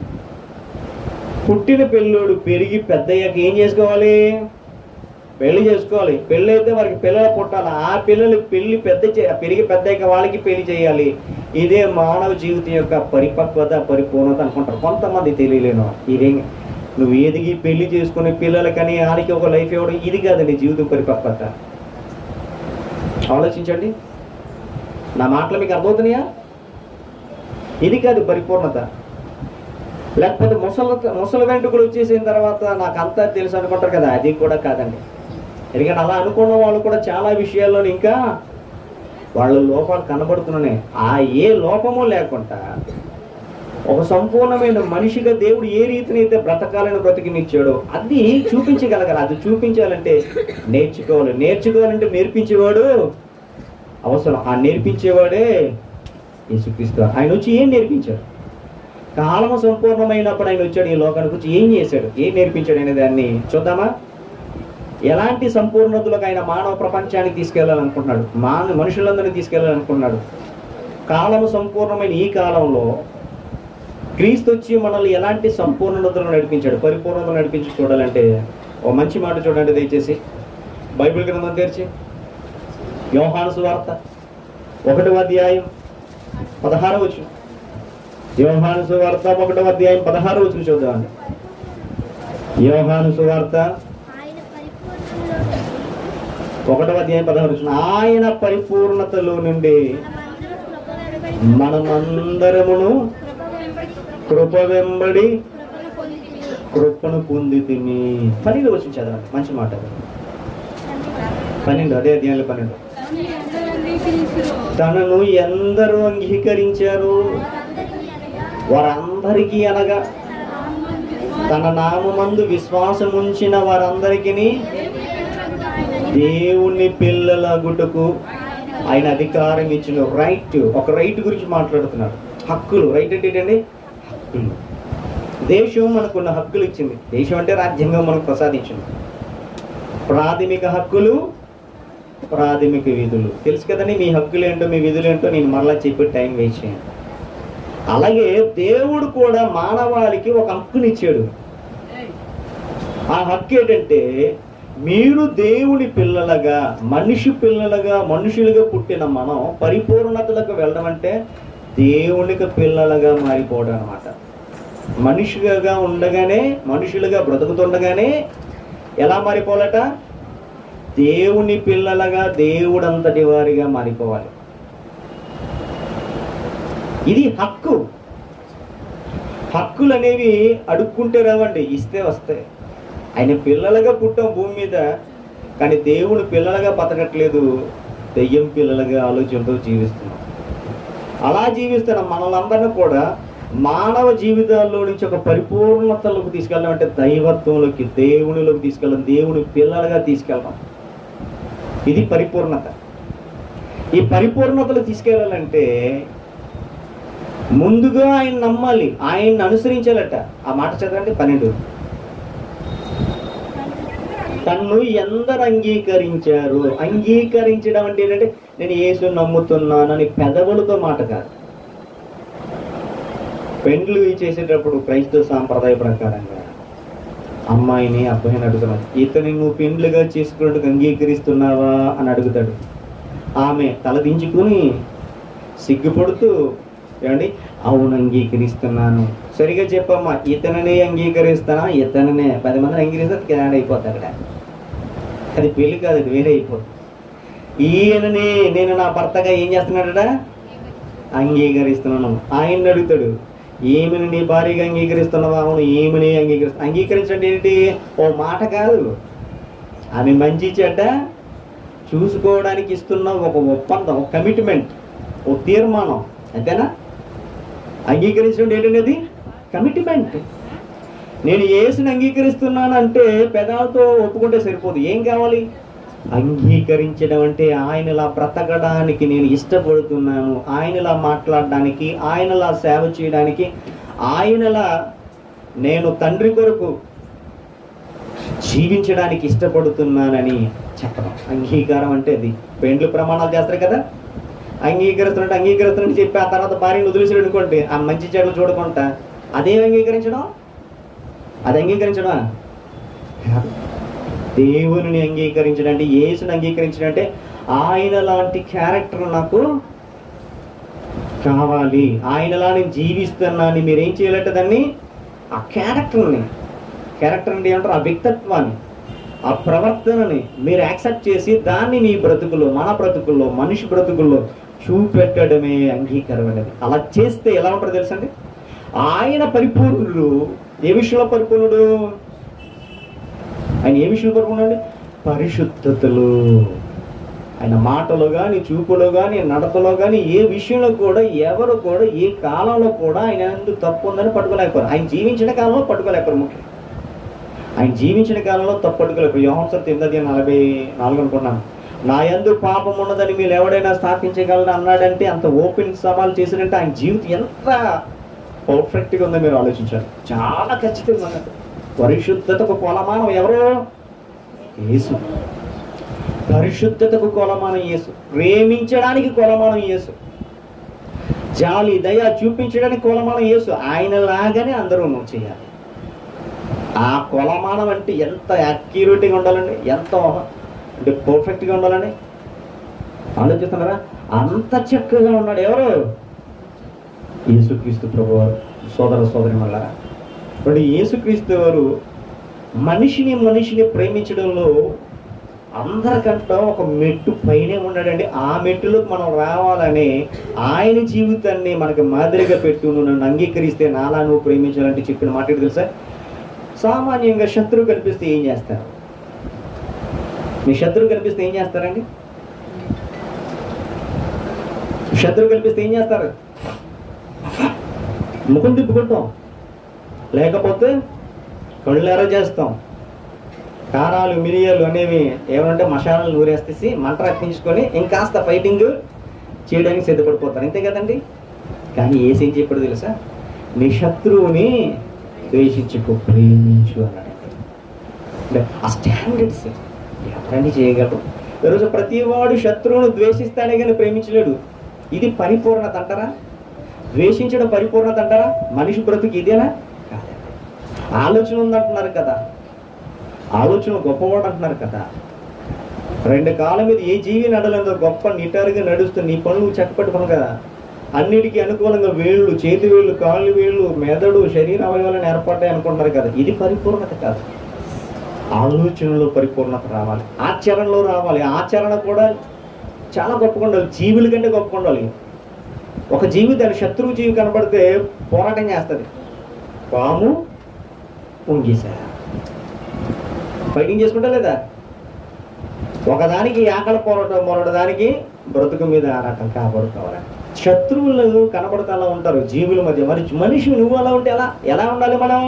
పుట్టిన పిల్లోడు పెరిగి పెద్దయ్యాక ఏం చేసుకోవాలి పెళ్లి చేసుకోవాలి పెళ్ళి అయితే వారికి పిల్లలు పుట్టాలి ఆ పిల్లలు పెళ్లి పెద్ద చే- పెరిగి పెద్దయ్యాక వాళ్ళకి పెళ్లి చేయాలి ఇదే మానవ జీవితం యొక్క పరిపక్వత పరిపూర్ణత అనుకుంటారు కొంతమంది తెలియలేను ఇదేం నువ్వు ఎదిగి పెళ్లి చేసుకుని పిల్లలకని ఆడికి ఒక లైఫ్ ఇవ్వడం ఇది కాదండి జీవితం పరిపక్వత ఆలోచించండి నా మాటలు మీకు అర్థమవుతున్నాయా ఇది కాదు పరిపూర్ణత లేకపోతే ముసలి ముసలి వెంట్రుకలు వచ్చేసిన తర్వాత నాకు అంతా తెలుసు అనుకుంటారు కదా అది కూడా కాదండి ఎందుకంటే అలా అనుకున్న వాళ్ళు కూడా చాలా విషయాల్లో ఇంకా వాళ్ళ లోపాలు కనబడుతున్నాయి ఆ ఏ లోపము లేకుండా ఒక సంపూర్ణమైన మనిషిగా దేవుడు ఏ రీతినైతే బ్రతకాలని బ్రతికినిచ్చాడో అది చూపించగలగాలి అది చూపించాలంటే నేర్చుకోవాలి నేర్చుకోవాలంటే నేర్పించేవాడు అవసరం ఆ నేర్పించేవాడే యేసుక్రీస్తు ఆయన వచ్చి ఏం నేర్పించాడు కాలము సంపూర్ణమైనప్పుడు ఆయన వచ్చాడు ఈ లోకానికి వచ్చి ఏం చేశాడు ఏం నేర్పించాడు అనే దాన్ని చూద్దామా ఎలాంటి సంపూర్ణతలకు ఆయన మానవ ప్రపంచానికి తీసుకెళ్లాలనుకుంటున్నాడు మానవ మనుషులందరినీ తీసుకెళ్లాలనుకుంటున్నాడు కాలము సంపూర్ణమైన ఈ కాలంలో క్రీస్తు వచ్చి మనల్ని ఎలాంటి సంపూర్ణతను నడిపించాడు పరిపూర్ణతను నడిపించి చూడాలంటే ఓ మంచి మాట చూడండి దయచేసి బైబిల్ గ్రంథం తెరిచి యోహాను సువార్త ఒకటవ అధ్యాయం పదహారు వచ్చు యోహాను సువార్త ఒకటవ అధ్యాయం పదహారు వచ్చు చూద్దామండి యోహాను సువార్త ఆయన పరిపూర్ణంలో నుండి ఒకటవ అధ్యాయం పదహారు వచ్చు ఆయన పరిపూర్ణతలో నుండి మనమందరం కృప వెంబడి మనమందరమును కృప వెంబడి కృప వెంబడి కృపను కృపను పొందితిమి. పొందితిమి పన్నెండు వచ్చి చదవండి మంచి మాట అది. పన్నెండు అదే అధ్యాయంలో పన్నెండు తనని అందరూ అంగీకరించురు. తనను ఎందరూ అంగీకరించారు వారందరికీ అనగా వారందరికీ అనగా తన నామమందు తన నామందు విశ్వాసం ఉంచిన వారందరికీ దేవుని ఆయనని దేవుని పిల్లల గుటకు ఆయన అధికారం ఇచ్చిన రైట్ ఒక రైట్ గురించి మాట్లాడుతున్నాడు హక్కులు రైట్ అంటే ఏంటండి హక్కులు దేశం మనకున్న హక్కులు ఇచ్చింది దేశం అంటే రాజ్యాంగం మనకు ప్రసాదించింది ప్రాథమిక హక్కులు ప్రాథమిక విధులు తెలుసు కదండి మీ హక్కులు ఏంటో మీ విధులు ఏంటో నేను మరలా చెప్పి టైం వేస్ట్ చేయను అలాగే దేవుడు కూడా మానవాళికి ఒక హక్కునిచ్చాడు ఆ హక్కు ఏంటంటే మీరు దేవుని పిల్లలుగా మనిషి పిల్లలుగా మనుషులుగా పుట్టిన మనం పరిపూర్ణతలకు వెళ్ళడం అంటే దేవునికి పిల్లలుగా మారిపోవడం అనమాట మనుషులుగా ఉండగానే మనుషులుగా బ్రతుకుతుండగానే ఎలా మారిపోవాలట దేవుని పిల్లలుగా దేవుడంతటి వారిగా మారిపోవాలి ఇది హక్కు హక్కులు అనేవి అడుక్కుంటే రావండి ఇస్తే వస్తాయి ఆయన పిల్లలుగా పుట్టాం భూమి మీద కానీ దేవుడు పిల్లలుగా బతకట్లేదు దెయ్యం పిల్లలుగా ఆలోచనతో జీవిస్తున్నాం అలా జీవిస్తున్న మనలందరినీ కూడా మానవ జీవితాల్లో నుంచి ఒక పరిపూర్ణతలోకి తీసుకెళ్ళడం అంటే దైవత్వంలోకి దేవునిలోకి తీసుకెళ్ళడం దేవుని పిల్లలుగా తీసుకెళ్ళడం ఇది పరిపూర్ణత ఈ పరిపూర్ణతలు తీసుకెళ్ళాలంటే ముందుగా ఆయన నమ్మాలి ఆయన్ని అనుసరించాలట ఆ మాట చదవండి పన్నెండు తన్ను ఎందరు అంగీకరించారు అంగీకరించడం అంటే ఏంటంటే నేను యేసు నమ్ముతున్నానని పెదవులతో మాట కాదు పెండ్లు చేసేటప్పుడు క్రైస్తవ సాంప్రదాయ ప్రకారంగా అమ్మాయిని అబ్బాయిని అడుగుతున్నాడు ఇతని నువ్వు పెండ్లుగా చేసుకున్నట్టుగా అంగీకరిస్తున్నావా అని అడుగుతాడు ఆమె తలదించుకుని సిగ్గుపడుతూ ఏమండి అవును అంగీకరిస్తున్నాను సరిగా చెప్పమ్మా ఇతననే అంగీకరిస్తానా ఇతననే పది మందిని అంగీకరిస్తే తేడా అయిపోతుంది అక్కడ అది పెళ్లి కాదు అది వేరే అయిపోతుంది ఈయనని నేను నా భర్తగా ఏం చేస్తున్నాడట అంగీకరిస్తున్నాను ఆయన్ని అడుగుతాడు ఏమిని నీ భార్యగా అంగీకరిస్తున్నావా అవును ఏమిని అంగీకరిస్తా అంగీకరించండి ఏంటి ఓ మాట కాదు ఆమె మంచి చెడ్డ చూసుకోవడానికి ఇస్తున్న ఒక ఒప్పందం ఒక కమిట్మెంట్ ఒక తీర్మానం అంతేనా అంగీకరించడం ఏంటనేది కమిట్మెంట్ నేను యేసుని అంగీకరిస్తున్నాను అంటే పెదాలతో ఒప్పుకుంటే సరిపోదు ఏం కావాలి అంగీకరించడం అంటే ఆయనలా బ్రతకడానికి నేను ఇష్టపడుతున్నాను ఆయనలా మాట్లాడడానికి ఆయనలా సేవ చేయడానికి ఆయనలా నేను తండ్రి కొరకు జీవించడానికి ఇష్టపడుతున్నానని చెప్పడం అంగీకారం అంటే అది పెండ్లు ప్రమాణాలు చేస్తారు కదా అంగీకరిస్తున్నట్టు అంగీకరిస్తున్నట్టు చెప్పి ఆ తర్వాత భార్యను వదిలేసాడు అనుకోండి ఆ మంచి చెడులు చూడకుండా అదేం అంగీకరించడం అది అంగీకరించడం కాదు. దేవుని అంగీకరించడం అంటే యేసుని అంగీకరించడం అంటే ఆయన లాంటి క్యారెక్టర్ నాకు కావాలి ఆయనలా నేను జీవిస్తున్నాను మీరు ఏం చేయాలంటే దాన్ని ఆ క్యారెక్టర్ని క్యారెక్టర్ అంటే ఏమంటారు ఆ వ్యక్తిత్వాన్ని ఆ ప్రవర్తనని మీరు యాక్సెప్ట్ చేసి దాన్ని మీ బ్రతుకులో మన బ్రతుకుల్లో మనిషి బ్రతుకుల్లో చూపెట్టడమే అంగీకారం అనేది అలా చేస్తే ఎలా ఉంటారో తెలుసండి ఆయన పరిపూర్ణుడు ఏ విషయంలో పరిపూర్ణుడు ఆయన ఏ విషయంలో పరిపూర్ణుడు పరిశుద్ధతలు ఆయన మాటలో కానీ చూపులో కానీ నడతలో కానీ ఏ విషయంలో కూడా ఎవరు కూడా ఏ కాలంలో కూడా ఆయన ఎందుకు తప్పు ఉందని పట్టుకోలేకపోయారు ఆయన జీవించిన కాలంలో పట్టుకోలేకపోయారు ముఖ్యం ఆయన జీవించిన కాలంలో తప్పు పట్టుకోలేకపోయారు యోహంసర్ తిందది నలభై నాలుగు అనుకున్నాను నా యందు పాపం ఉన్నదని మీరు ఎవడైనా స్థాపించగలరు అన్నాడంటే అంత ఓపెన్ సవాల్ చేసినట్టే ఆయన జీవితం ఎంత పర్ఫెక్ట్గా ఉందో మీరు ఆలోచించారు చాలా ఖచ్చితంగా ఉన్నది పరిశుద్ధతకు కొలమానం ఎవరు యేసు పరిశుద్ధతకు కొలమానం యేసు ప్రేమించడానికి కొలమానం యేసు జాలి దయ చూపించడానికి కొలమానం యేసు ఆయన లాగానే అందరూ చేయాలి ఆ కొలమానం అంటే ఎంత యాక్యురేట్గా ఉండాలండి ఎంత అంటే పర్ఫెక్ట్గా ఉండాలండి ఆలోచిస్తున్నారా అంత చక్కగా ఉన్నాడు ఎవరు యేసుక్రీస్తు ప్రభు వారు సోదర సోదరి వల్ల ఇప్పుడు యేసుక్రీస్తు వారు మనిషిని మనిషిని ప్రేమించడంలో అందరికంటే ఒక మెట్టు పైనే ఉన్నాడండి ఆ మెట్టులోకి మనం రావాలని ఆయన జీవితాన్ని మనకి మాదిరిగా పెట్టు నువ్వు నన్ను అంగీకరిస్తే నాలా నువ్వు ప్రేమించాలంటే చెప్పిన మాట ఏంటి తెలుసా సామాన్యంగా శత్రువు కనిపిస్తే ఏం చేస్తారు మీ శత్రువు కనిపిస్తే ఏం చేస్తారండి శత్రువు కనిపిస్తే ఏం చేస్తారు ముఖం తిప్పుకుంటాం లేకపోతే కళ్ళెర చేస్తాం కారాలు మిరియాలు అనేవి ఏమంటే మసాలాలు నూరేస్తేసి మంట రప్పించుకొని ఇంకాస్త ఫైటింగ్ చేయడానికి సిద్ధపడిపోతారు అంతే కదండి కానీ ఏసేం చెప్పాడు తెలుసా నీ శత్రువుని ద్వేషించుకో ప్రేమించు అన్నాడు అంటే ఆ స్టాండర్డ్స్ ఎవరండి చేయగలరు ఈరోజు ప్రతివాడు శత్రువును ద్వేషిస్తాడే కానీ ప్రేమించలేడు ఇది పరిపూర్ణత అంటారా ద్వేషించడం పరిపూర్ణత అంటారా మనిషి బ్రతుకు ఇదేనా కాదండి. ఆలోచన ఉందంటున్నారు కదా ఆలోచన గొప్పవాడు అంటున్నారు కదా రెండు కాళ్ళ మీద ఏ జీవి నడలేదో గొప్ప నిటారుగా నడుస్తూ నీ పనులు చక్కపెట్టుకున్నావు కదా అన్నిటికీ అనుకూలంగా వేళ్ళు చేతి వేళ్ళు కాళ్ళు వేళ్ళు మెదడు శరీర అవయవాలను ఏర్పడ్డాయి అనుకుంటారు కదా ఇది పరిపూర్ణత కాదు ఆలోచనలో పరిపూర్ణత రావాలి ఆచరణలో రావాలి ఆచరణ కూడా చాలా గొప్పగా ఉండాలి జీవుల కంటే గొప్పగా ఉండాలి ఒక జీవి దాని శత్రువు జీవి కనబడితే పోరాటం చేస్తుంది పాము పొంగేశా ఫైటింగ్ చేసుకుంటా లేదా ఒకదానికి ఆకలి పోరాటం మరొక దానికి బ్రతుకు మీద ఆరాటం కాపాడుకోవాలి శత్రువులు కనబడుతూ అలా ఉంటారు జీవుల మధ్య మరి మనిషి నువ్వు అలా ఉంటే ఎలా ఎలా ఉండాలి మనం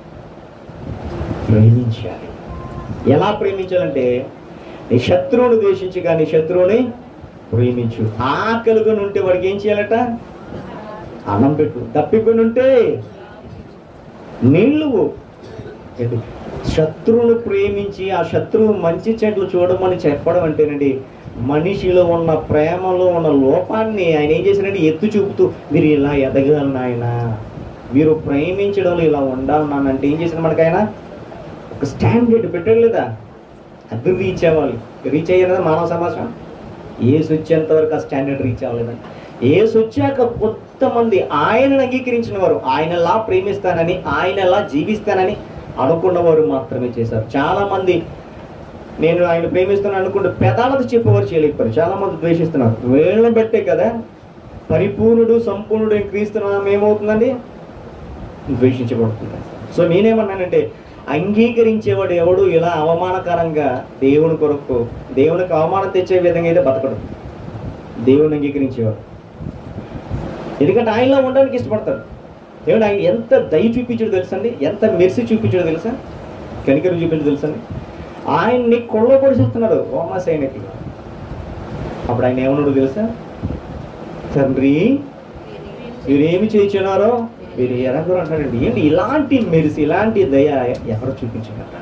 ప్రేమించాలి ఎలా ప్రేమించాలంటే నీ శత్రువుని ద్వేషించి కానీ శత్రువుని ప్రేమించు ఆకలిగా ఉంటే వాడికి ఏం చేయాలట అన్నం పెట్టు తప్పికొని ఉంటే నీళ్ళు ఏంటి? శత్రువును ప్రేమించి ఆ శత్రువు మంచి చెట్లు చూడమని చెప్పడం అంటేనండి మనిషిలో ఉన్న ప్రేమలో ఉన్న లోపాన్ని ఆయన ఏం చేశారంటే ఎత్తు చూపుతూ మీరు ఇలా ఎదగాలి నాయన మీరు ప్రేమించడంలో ఇలా ఉండాలన్నానంటే ఏం చేసిన మనకి ఆయన ఒక స్టాండర్డ్ పెట్టాడు లేదా అది రీచ్ అవ్వాలి రీచ్ అయ్యారు కదా మానవ సమాజం ఏసు వచ్చేంత వరకు ఆ స్టాండర్డ్ రీచ్ అవ్వలేదండి ఏసు వచ్చాక కొంతమంది ఆయనను అంగీకరించిన వారు ఆయనలా ప్రేమిస్తానని ఆయనలా జీవిస్తానని అనుకున్నవారు మాత్రమే చేశారు చాలా మంది నేను ఆయన ప్రేమిస్తాను అనుకుంటే పెదాలతో చెప్పేవారు చేయలేకపోయారు చాలా మంది ద్వేషిస్తున్నారు వీళ్ళని బట్టే కదా పరిపూర్ణుడు సంపూర్ణుడు అయిన క్రీస్తు నామం ఏమవుతుందండి ద్వేషించబడుతుంది సో నేనేమన్నానంటే అంగీకరించేవాడు ఎవడు ఇలా అవమానకరంగా దేవుని కొరకు దేవునికి అవమానం తెచ్చే విధంగా అయితే బతకడు దేవుని అంగీకరించేవాడు ఎందుకంటే ఆయనలో ఉండడానికి ఇష్టపడతాడు దేవుడు ఆయన ఎంత దయ చూపించాడు తెలుసండి ఎంత మెర్సి చూపించాడు తెలుసా కనికరం చూపించాడు తెలుసండి ఆయన్ని కొల్ల పొడిచేస్తున్నాడు ఓమా సైనికులు అప్పుడు ఆయన ఏమన్నాడు తెలుసా తండ్రి మీరేమి చేయించున్నారో మీరు ఎరగరు అంటారండి ఏంటి ఇలాంటి మెరిసి ఇలాంటి దయ ఎవరు చూపించగలరండి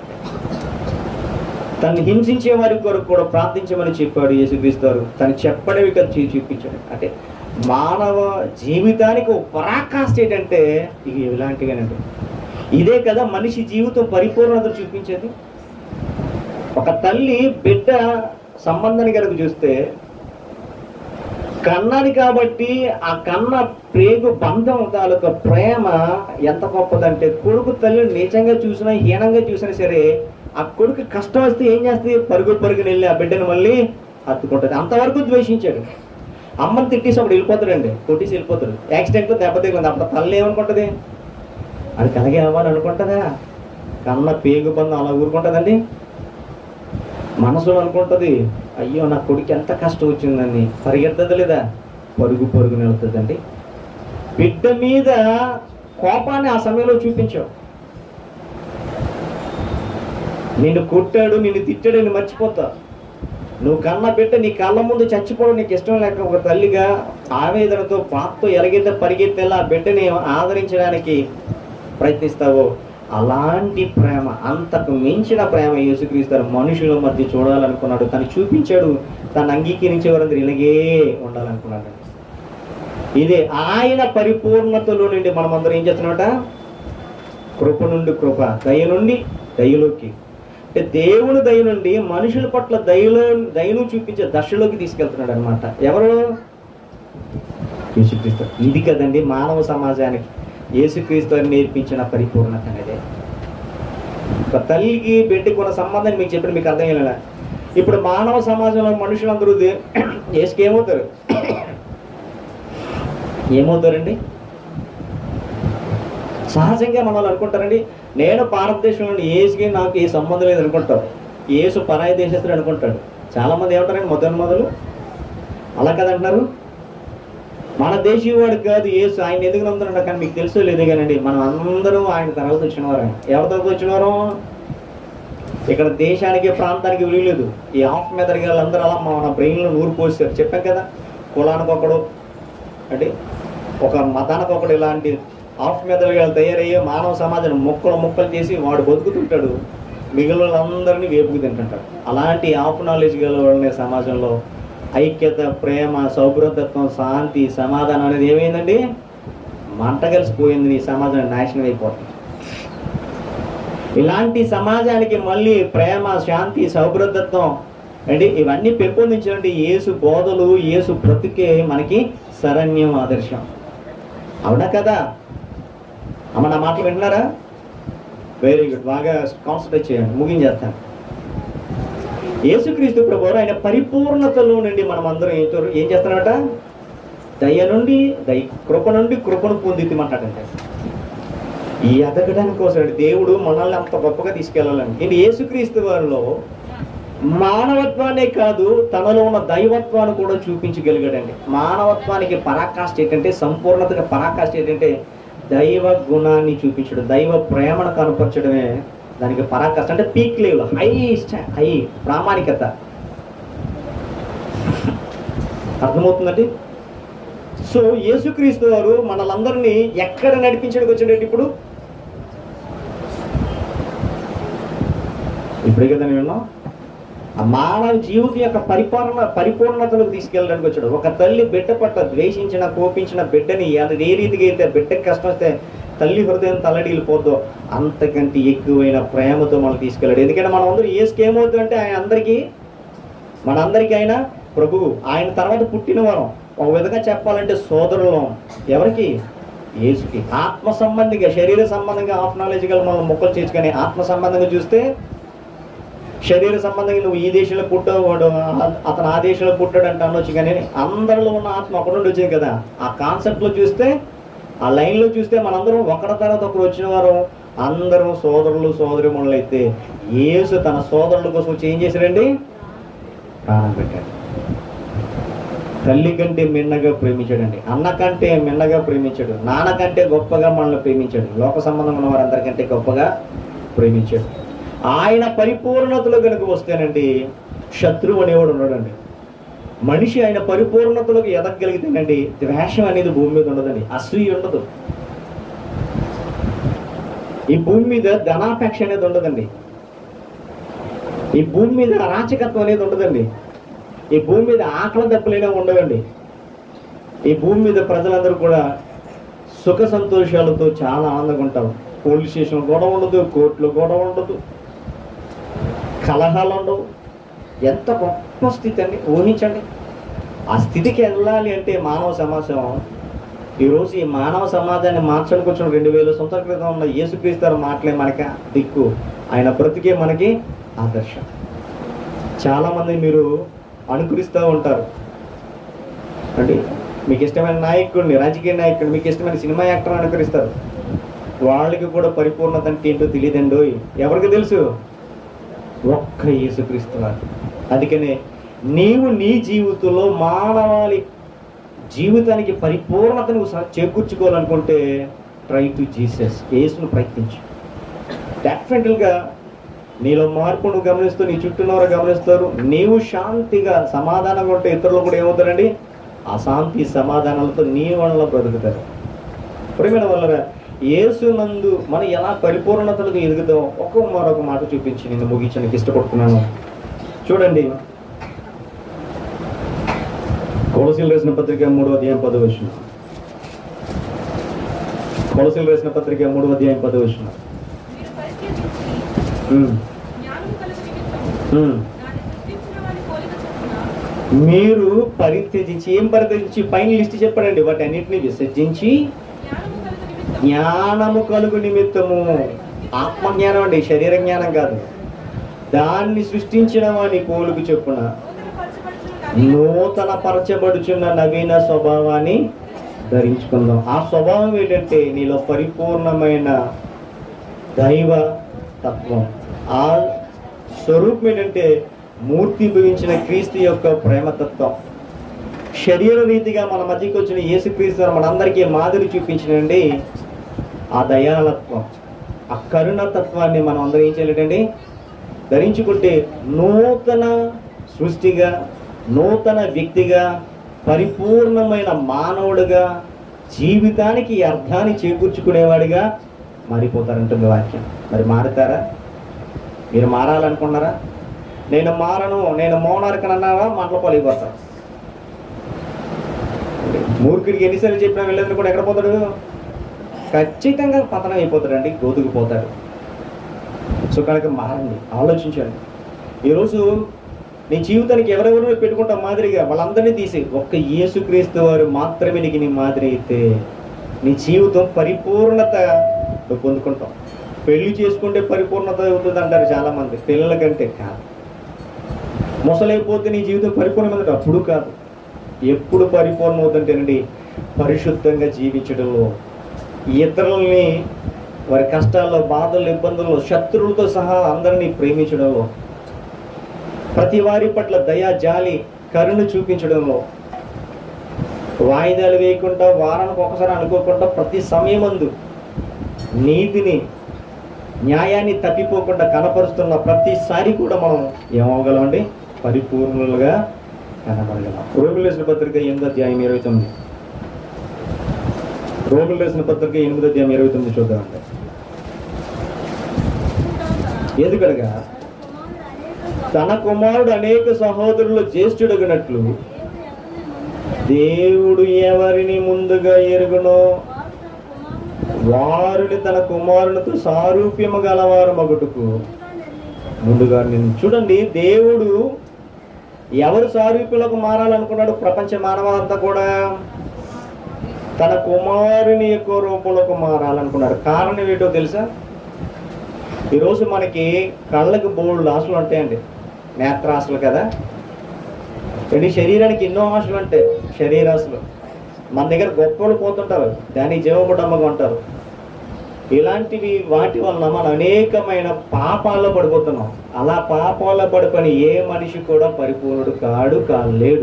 తను హింసించే వారి కొరకు కూడా ప్రార్థించమని చెప్పాడు యేసుక్రీస్తారు తను చెప్పడమే కదా చేసి చూపించాడు అంటే మానవ జీవితానికి ఒక పరాకాష్ట ఏంటంటే ఇక ఇలాంటివేనండి ఇదే కదా మనిషి జీవితం పరిపూర్ణత చూపించేది ఒక తల్లి బిడ్డ సంబంధాన్ని కనుక చూస్తే కన్నది కాబట్టి ఆ కన్న ప్రేగు బంధం తాలూకా ప్రేమ ఎంత గొప్పదంటే కొడుకు తల్లి నిజంగా చూసినా హీనంగా చూసినా సరే ఆ కొడుకు కష్టం వస్తే ఏం చేస్తుంది పరుగు పరుగుని వెళ్ళి ఆ బిడ్డను మళ్ళీ హత్తుకుంటుంది అంతవరకు ద్వేషించాడు అమ్మని తిట్టేసి అప్పుడు వెళ్ళిపోతాడండి కొట్టేసి వెళ్ళిపోతాడు యాక్సిడెంట్లో దెబ్బ తగిలింది అప్పుడు తల్లి ఏమనుకుంటుంది అది అలాగే అవ్వాలనుకుంటుందా కన్న పేగు బంధం అలా ఊరుకుంటుందండి మనసులో అనుకుంటుంది అయ్యో నా కొడుకు ఎంత కష్టం వచ్చిందని పరిగెత్తదు లేదా పరుగు పరుగు నిలుతుందండి బిడ్డ మీద కోపాన్ని ఆ సమయంలో చూపించావు నిన్ను కొట్టాడు నిన్ను తిట్టాడు నిన్ను మర్చిపోతా నువ్వు కన్న బిడ్డ నీ కళ్ళ ముందు చచ్చిపోవడం నీకు ఇష్టం లేక ఒక తల్లిగా ఆవేదనతో పాపతో ఎలగెత్త పరిగెత్తేలా ఆ బిడ్డని ఆదరించడానికి ప్రయత్నిస్తావో అలాంటి ప్రేమ అంతకు మించిన ప్రేమ యేసుక్రీస్తారు మనుషుల మధ్య చూడాలనుకున్నాడు తను చూపించాడు తను అంగీకరించే వారందరూ ఇలాగే ఉండాలనుకున్నాడు ఇదే ఆయన పరిపూర్ణతలో నుండి మనం అందరం ఏం చేస్తున్నామట కృప నుండి కృప దయ నుండి దయలోకి అంటే దేవుని దయ నుండి మనుషుల పట్ల దయలో దయను చూపించే దశలోకి తీసుకెళ్తున్నాడు అనమాట ఎవరు యేసుక్రీస్తు ఇది కదండి మానవ సమాజానికి యేసుక్రీస్తు అని నేర్పించిన పరిపూర్ణత అనేది ఒక తల్లికి బిడ్డకి ఉన్న సంబంధాన్ని మీకు చెప్పిన మీకు అర్థం కాలేదా ఇప్పుడు మానవ సమాజంలో మనుషులందరూ దే- యేసుకి ఏమవుతారు ఏమవుతారండి సహజంగా మన వాళ్ళు అనుకుంటారండి నేను భారతదేశంలో ఏసుకి నాకు ఏ సంబంధం లేదు అనుకుంటారు ఏసు పరాయి దేశస్తుడు అనుకుంటాడు చాలా మంది ఏమంటారండి మొదటి మొదలు అలా కదంటున్నారు మన దేశీయ వాడు కాదు ఏసు ఆయన ఎందుకు నమ్ముతున్నాడు కానీ మీకు తెలుసో లేదు కానండి మనం అందరం ఆయన తర్వాత వచ్చిన వారు ఎవరి తర్వాత వచ్చిన వారు ఇక్కడ దేశానికి ప్రాంతానికి విలువ లేదు ఈ ఆఫ్ మెదర్ అందరూ అలా మన బ్రెయిన్లో నూరు పోసారు చెప్పాం కదా కులానికి ఒకడు అంటే ఒక మతానికి ఒకడు ఇలాంటి ఆఫ్ మెదడుగా తయారయ్యే మానవ సమాజం ముక్కలు ముక్కలు చేసి వాడు బతుకుతుంటాడు మిగిలిన వాళ్ళందరినీ వేపుకు తింటుంటాడు అలాంటి ఆఫ్ నాలెడ్జ్ గల వాళ్ళని సమాజంలో ఐక్యత ప్రేమ సౌభ్రతత్వం శాంతి సమాధానం అనేది ఏమైందండి మంట కలిసిపోయింది ఈ సమాజం నాశనం అయిపోతుంది ఇలాంటి సమాజానికి మళ్ళీ ప్రేమ శాంతి సౌభ్రతత్వం అంటే ఇవన్నీ పెంపొందించాలంటే యేసు బోధలు యేసు బ్రతుకే మనకి శరణ్యం ఆదర్శం అవునా కదా అమ్మ నా మాటలు వింటున్నారా వెరీ గుడ్ బాగా కాన్సన్ట్రేట్ చేయండి ముగించేస్తాను యేసుక్రీస్తు ప్రభు ఆయన పరిపూర్ణతలో నుండి మనం అందరం ఏం చూ- ఏం చేస్తున్నామట దయ నుండి దయ కృప నుండి కృపను పొందిద్దామంటాడంటే ఈ ఎదగడానికి కోసం దేవుడు మనల్ని అంత గొప్పగా తీసుకెళ్ళాలని ఏంటి యేసుక్రీస్తు వారిలో మానవత్వానే కాదు తనలో ఉన్న దైవత్వాన్ని కూడా చూపించగలిగాడండి మానవత్వానికి పరాకాష్ట ఏంటంటే సంపూర్ణతగా పరాకాష్ట ఏంటంటే దైవ గుణాన్ని చూపించడం దైవ ప్రేమను కనపరచడమే దానికి పరాకాష్ట అంటే పీక్ లెవెల్ హై హై ప్రామాణికత అర్థమవుతుందండి సో యేసుక్రీస్తు వారు మనలందరినీ ఎక్కడ నడిపించడానికి వచ్చాడండి ఇప్పుడు ఇప్పుడే కదా నేను విన్నాం ఆ మానవ జీవితం యొక్క పరిపూర్ణ పరిపూర్ణతలకు తీసుకెళ్ళడానికి వచ్చాడు ఒక తల్లి బిడ్డ పట్ల ద్వేషించిన కోపించిన బిడ్డని అది ఏ రీతిగా అయితే బిడ్డకి కష్టం వస్తే తల్లి హృదయం తల్లడిల్లిపోద్దో అంతకంటే ఎక్కువైన ప్రేమతో మనం తీసుకెళ్ళాడు ఎందుకంటే మనం అందరూ ఏసుకి ఏమవుతుందంటే ఆయన అందరికీ మనందరికీ ఆయన ప్రభువు ఆయన తర్వాత పుట్టిన వారం ఒక విధంగా చెప్పాలంటే సోదరులం ఎవరికి యేసుకి ఆత్మ సంబంధిగా శరీర సంబంధంగా ఆఫ్ నాలెడ్జ్ గల మనం మొక్కలు చేసుకొని ఆత్మ సంబంధంగా చూస్తే శరీర సంబంధంగా నువ్వు ఈ దేశంలో పుట్టావు వాడు ఆ- అతను ఆ దేశంలో పుట్టాడు అంటే అనొచ్చు కానీ అందరిలో ఉన్న ఆత్మ ఒకటి నుండి వచ్చింది కదా ఆ కాన్సెప్ట్ లో చూస్తే ఆ లైన్ లో చూస్తే మనందరం ఒకరి తర్వాత ఒకరు వచ్చిన వారు అందరం సోదరులు సోదరిమణులు అయితే యేసు తన సోదరుల కోసం వచ్చి ఏం చేశాడండి ప్రాణం పెట్టాడు తల్లి కంటే మిన్నగా ప్రేమించాడండి అన్న కంటే మిన్నగా ప్రేమించాడు నాన్న కంటే గొప్పగా మనల్ని ప్రేమించాడు లోక సంబంధం ఉన్న వారందరికంటే గొప్పగా ప్రేమించాడు ఆయన పరిపూర్ణతలో కనుక వస్తేనండి శత్రువు అనేవాడు ఉన్నాడండి మనిషి ఆయన పరిపూర్ణతలోకి ఎదగలిగితేనండి ద్వేషం అనేది భూమి మీద ఉండదండి అసూయ ఉండదు ఈ భూమి మీద ధనాపేక్ష అనేది ఉండదండి ఈ భూమి మీద అరాచకత్వం అనేది ఉండదండి ఈ భూమి మీద ఆకలి దెబ్బలేనే ఉండవండి ఈ భూమి మీద ప్రజలందరూ కూడా సుఖ సంతోషాలతో చాలా ఆనందంగా ఉంటారు పోలీస్ స్టేషన్ గొడవ ఉండదు కోర్టులో గొడవ ఉండదు కలహాలు ఉండవు ఎంత గొప్ప స్థితి అండి ఊహించండి ఆ స్థితికి వెళ్ళాలి అంటే మానవ సమాజం ఈరోజు ఈ మానవ సమాజాన్ని మార్చడానికి వచ్చిన రెండు వేల సంవత్సరాల క్రితం ఉన్న యేసుక్రీస్తారు మాటలే మనకి దిక్కు ఆయన బ్రతికే మనకి ఆదర్శం చాలా మంది మీరు అనుకరిస్తూ ఉంటారు అంటే మీకు ఇష్టమైన నాయకుడిని రాజకీయ నాయకుడిని మీకు ఇష్టమైన సినిమా యాక్టర్ అనుకరిస్తారు వాళ్ళకి కూడా పరిపూర్ణత అంటే ఏంటో తెలియదండి ఎవరికి తెలుసు ఒక్క యేసుక్రీస్తు వారు అందుకనే నీవు నీ జీవితంలో మానవాళి జీవితానికి పరిపూర్ణతను స- చేకూర్చుకోవాలనుకుంటే ట్రై టు జీసస్ యేసును ప్రయత్నించు డెఫినెట్గా నీలో మార్పు నువ్వు గమనిస్తూ నీ చుట్టూ వారు గమనిస్తారు నీవు శాంతిగా సమాధానంగా ఉంటే ఇతరులు కూడా ఏమవుతారండి ఆ శాంతి సమాధానాలతో నీ వల్ల బ్రతుకుతారు ప్రేమైన వల్ల యేసునందు మనం ఎలా పరిపూర్ణతలకు ఎదుగుతాం ఒక మరొక మాట చూపించి నేను ముగించడానికి ఇష్టపడుతున్నాను చూడండి కొలసీలు రాసిన పత్రిక మూడో అధ్యాయం పదో వచ్చిన కొలసలు రాసిన పత్రిక మూడవ అధ్యాయం పదవి వచ్చిన మీరు పరిశీలించి జ్ఞానము కలుగు నిమిత్తము దాన్ని సృష్టించిన వారి పోలిక చొప్పున మీరు పరిత్యజించి ఏం పరిత్యజించి పైన లిస్ట్ చెప్పాడండి వాటి అన్నింటినీ విసర్జించి జ్ఞానము కలుగు నిమిత్తము జ్ఞానము కలుగు నిమిత్తము ఆత్మ జ్ఞానం అండి శరీర జ్ఞానం కాదు దాన్ని సృష్టించిన వాని పోలుకు చెప్పున నూతనపరచబడుచున్న నూతన పరచబడుచున్న నవీన స్వభావాన్ని ధరించుకుందాం ఆ స్వభావం ఏంటంటే నీలో పరిపూర్ణమైన దైవ తత్వం ఆ స్వరూపం ఏంటంటే మూర్తి భవించిన క్రీస్తు యొక్క ప్రేమతత్వం శరీర రీతిగా మన మధ్యకి వచ్చిన యేసుక్రీస్తు మనందరికీ మాదిరి చూపించినండి ఆ దయాలత్వం ఆ కరుణతత్వాన్ని మనం అందరం ఏం చేయాలండి ధరించుకుంటే నూతన సృష్టిగా నూతన వ్యక్తిగా పరిపూర్ణమైన మానవుడిగా జీవితానికి అర్థాన్ని చేకూర్చుకునేవాడిగా మారిపోతారంటుంది వాక్యం మరి మారుతారా మీరు మారాలనుకున్నారా నేను మారను నేను మౌనార్కని అన్నావా మాటలు పలిపోతారు మూర్ఖుడికి ఎన్నిసార్లు చెప్పినా వెళ్ళేదని కూడా ఎక్కడ పోతాడు ఖచ్చితంగా పతనం అయిపోతాడండి గోతుకుపోతాడు సో కనుక మారండి ఆలోచించండి ఈరోజు నీ జీవితానికి ఎవరెవరు పెట్టుకుంటావు మాదిరిగా వాళ్ళందరినీ తీసి ఒక్క యేసుక్రీస్తు వారు మాత్రమే నీకు నీ మాదిరి అయితే నీ జీవితం పరిపూర్ణత నువ్వు పొందుకుంటావు పెళ్లి చేసుకుంటే పరిపూర్ణత అవుతుంది అంటారు చాలా మంది పిల్లల కంటే కాదు ముసలైపోతే నీ జీవితం పరిపూర్ణమైనది అప్పుడు కాదు ఎప్పుడు పరిపూర్ణం అవుతుంటేనండి పరిశుద్ధంగా జీవించడంలో ఇతరుల్ని వారి కష్టాల్లో బాధల్లో ఇబ్బందుల్లో శత్రువులతో సహా అందరినీ ప్రేమించడంలో ప్రతి వారి పట్ల దయా జాలి కరుణ చూపించడంలో వాయిదాలు వేయకుండా వారానికి ఒకసారి అనుకోకుండా ప్రతి సమయమందు నీతిని న్యాయాన్ని తప్పిపోకుండా కనపరుస్తున్న ప్రతిసారి కూడా మనం ఏమవగలం పరిపూర్ణులుగా కనబడగలం రోగులు వేసిన పత్రిక ఎనిమిది అధ్యాయం ఇరవై తొమ్మిది రోగులు వేసిన పత్రిక ఎనిమిది అధ్యాయం ఇరవై తొమ్మిది చూద్దామండి ఎందుకనగా తన కుమారుడు అనేక సహోదరులు జ్యేష్ఠుడగినట్లు దేవుడు ఎవరిని ముందుగా ఎరుగునో వారిని తన కుమారునితో సారూప్యము గలవారు మగుటకు ముందుగా నేను చూడండి దేవుడు ఎవరు సారూప్యులకు మారాలనుకున్నాడు ప్రపంచ మానవాలంతా కూడా తన కుమారుని యొక్క రూపంలోకి మారాలనుకున్నాడు కారణం ఏంటో తెలుసా ఈరోజు మనకి కళ్ళకి బోల్డ్ ఆశలు ఉంటాయండి నేత్రాశలు కదా ఏంటి శరీరానికి ఎన్నో ఆశలు ఉంటాయి శరీరాశలు మన దగ్గర గొప్పలు పోతుంటారు దానికి జీవముడమ్మగా ఉంటారు ఇలాంటివి వాటి వలన మనం అనేకమైన పాపాల్లో పడిపోతున్నాం అలా పాపాల్లో పడిపోయిన ఏ మనిషి కూడా పరిపూర్ణుడు కాడు కాలేడు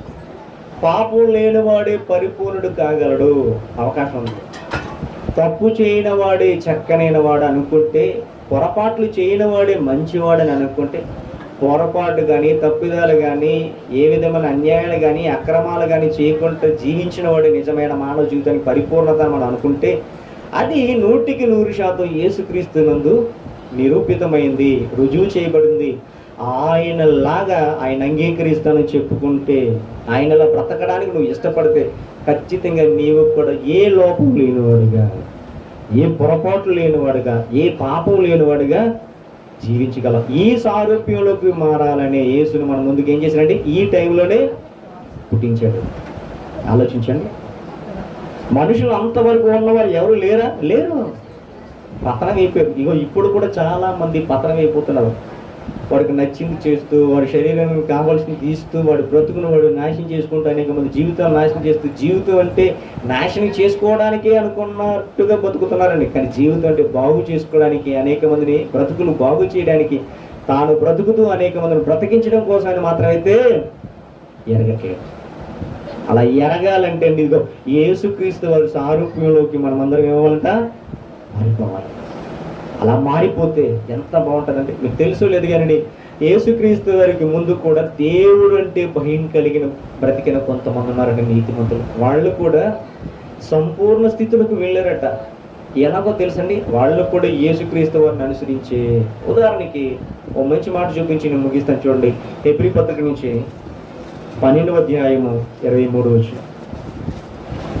పాపం లేనివాడే పరిపూర్ణుడు కాగలడు అవకాశం ఉంది తప్పు చేయని వాడే చక్కనైన వాడు అనుకుంటే పొరపాట్లు చేయని వాడే మంచివాడని అనుకుంటే పొరపాటు కానీ తప్పిదాలు కానీ ఏ విధమైన అన్యాయాలు కానీ అక్రమాలు కానీ చేయకుండా జీవించిన వాడే నిజమైన మానవ జీవితానికి పరిపూర్ణత అని మనం అనుకుంటే అది నూటికి నూరు శాతం యేసుక్రీస్తునందు నిరూపితమైంది రుజువు చేయబడింది ఆయనలాగా ఆయన అంగీకరిస్తానని చెప్పుకుంటే ఆయనలా బ్రతకడానికి నువ్వు ఇష్టపడితే ఖచ్చితంగా నీవు కూడా ఏ లోపం లేనివాడుగా ఏ పొరపాటు లేనివాడుగా ఏ పాపం లేనివాడుగా జీవించగలం ఈ సారూప్యంలోకి మారాలనే యేసును మన ముందుకు ఏం చేశాడంటే ఈ టైంలోనే పుట్టించాడు ఆలోచించండి మనుషులు అంతవరకు ఉన్నవారు ఎవరు లేరా లేరు పతనం అయిపోయారు ఇగో ఇప్పుడు కూడా చాలా మంది పతనం అయిపోతున్నారు వాడికి నచ్చింది చేస్తూ వాడి శరీరానికి కావాల్సింది తీస్తూ వాడి బ్రతుకును వాడు నాశనం చేసుకుంటూ అనేక మంది జీవితాలు నాశనం చేస్తూ జీవితం అంటే నాశనం చేసుకోవడానికే అనుకున్నట్టుగా బతుకుతున్నారండి కానీ జీవితం అంటే బాగు చేసుకోవడానికి అనేక మందిని బ్రతుకులు బాగు చేయడానికి తాను బ్రతుకుతూ అనేక మందిని బ్రతికించడం కోసమని మాత్రమైతే ఎరగట్లేదు అలా ఎరగాలంటే అండి ఇదిగో యేసుక్రీస్తు వారి సారూప్యంలోకి మనం అందరం ఏమవ్వాలంట మారిపోవాలి అలా మారిపోతే ఎంత బాగుంటుందంటే మీకు తెలుసు లేదు కానీ యేసుక్రీస్తు వారికి ముందు కూడా దేవుడు అంటే భయం కలిగిన బ్రతికిన కొంతమంది ఉన్నారండి నీతిమంతులు వాళ్ళు కూడా సంపూర్ణ స్థితులకు వెళ్ళారట ఎలాగో తెలుసండి వాళ్ళు కూడా యేసుక్రీస్తు వారిని అనుసరించే ఉదాహరణకి ఓ మంచి మాట చూపించి నేను ముగిస్తాను చూడండి ఎప్రి పత్రిక నుంచి పన్నెండవ అధ్యాయము ఇరవై మూడు వచ్చి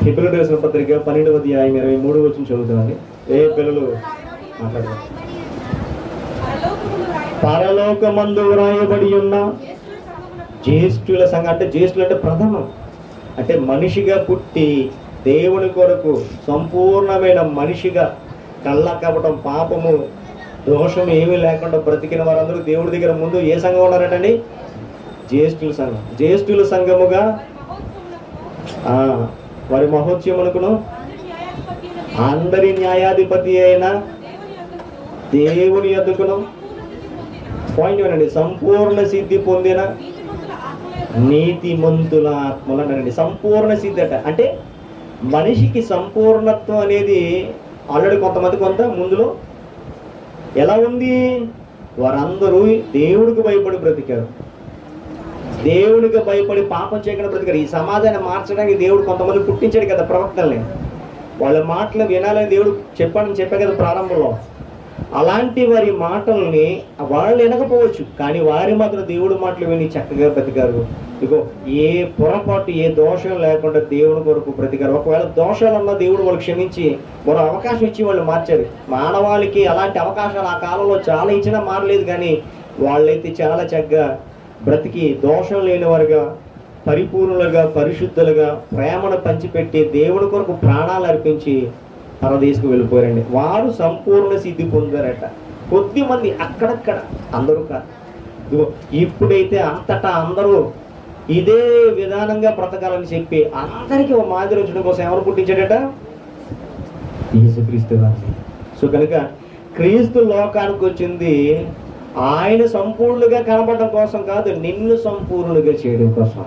ఫిబ్రవరి రాసిన పత్రిక పన్నెండవ అధ్యాయం ఇరవై మూడు వచ్చిన చదువుతామండి ఏ పిల్లలు మాట్లాడతారు పరలోకములు రాయబడి పరలోకమందు వ్రాయబడి ఉన్న జ్యేష్ఠుల సంఘమునకు జ్యేష్ఠుల సంఘం అంటే జ్యేష్ఠులు అంటే ప్రథమం అంటే మనిషిగా పుట్టి దేవుని కొరకు సంపూర్ణమైన మనిషిగా కళ్ళ కపటం పాపము దోషం ఏమీ లేకుండా బ్రతికిన వారందరూ దేవుడి దగ్గర ముందు ఏ సంఘం ఉన్నారటండి జ్యేష్ఠుల సంఘం జ్యేష్ఠుల సంఘముగా వారి మహోత్సవమునకును ఆ, వారి మహోత్సవమునకును అందరి న్యాయాధిపతి అయిన అందరి న్యాయాధిపతి అయిన దేవుని దేవుని యొద్దకును ఎద్దుకును సంపూర్ణ స్థితి పొందిన పాయింట్ వినండి సంపూర్ణ సిద్ధి పొందిన నీతిమంతుల నీతిమంతుల ఆత్మల ఆత్మలు అంటారండి సంపూర్ణ సిద్ధి అట అంటే మనిషికి సంపూర్ణత్వం అనేది ఆల్రెడీ కొంతమంది కొంత ముందులో ఎలా ఉంది వారందరూ దేవుడికి భయపడి బ్రతికారు దేవుడికి భయపడి పాపం చేయకుండా బ్రతికారు ఈ సమాజాన్ని మార్చడానికి దేవుడు కొంతమంది పుట్టించాడు కదా ప్రవక్తల్ని వాళ్ళ మాటలు వినాలని దేవుడు చెప్పాడని చెప్పా కదా ప్రారంభంలో అలాంటి వారి మాటల్ని వాళ్ళు వినకపోవచ్చు కానీ వారి మాత్రం దేవుడి మాటలు విని చక్కగా బ్రతికారు ఇగో ఏ పొరపాటు ఏ దోషం లేకుండా దేవుని కొరకు బ్రతికారు ఒకవేళ దోషాలు ఉన్న దేవుడు వాళ్ళు క్షమించి మరో అవకాశం ఇచ్చి వాళ్ళు మార్చారు మానవాళికి అలాంటి అవకాశాలు ఆ కాలంలో చాలా ఇచ్చినా మారలేదు కానీ వాళ్ళైతే చాలా చక్కగా బ్రతికి దోషం లేని వారుగా పరిపూర్ణులుగా పరిశుద్ధులుగా ప్రేమను పంచిపెట్టి దేవుని కొరకు ప్రాణాలు అర్పించి పరదేశకు వెళ్ళిపోయారండి వారు సంపూర్ణ సిద్ధి పొందారట కొద్ది మంది అక్కడక్కడ అందరూ కాదు ఇదిగో ఇప్పుడైతే అంతటా అందరూ ఇదే విధానంగా బ్రతకాలని చెప్పి అందరికీ ఒక మాదిరి ఉంచడం కోసం ఎవరు పుట్టించాడట యేసుక్రీస్తు వారిని సో కనుక క్రీస్తు లోకానికి వచ్చింది ఆయన సంపూర్ణులుగా కనబడడం కోసం కాదు నిన్ను సంపూర్ణులుగా చేయడం కోసం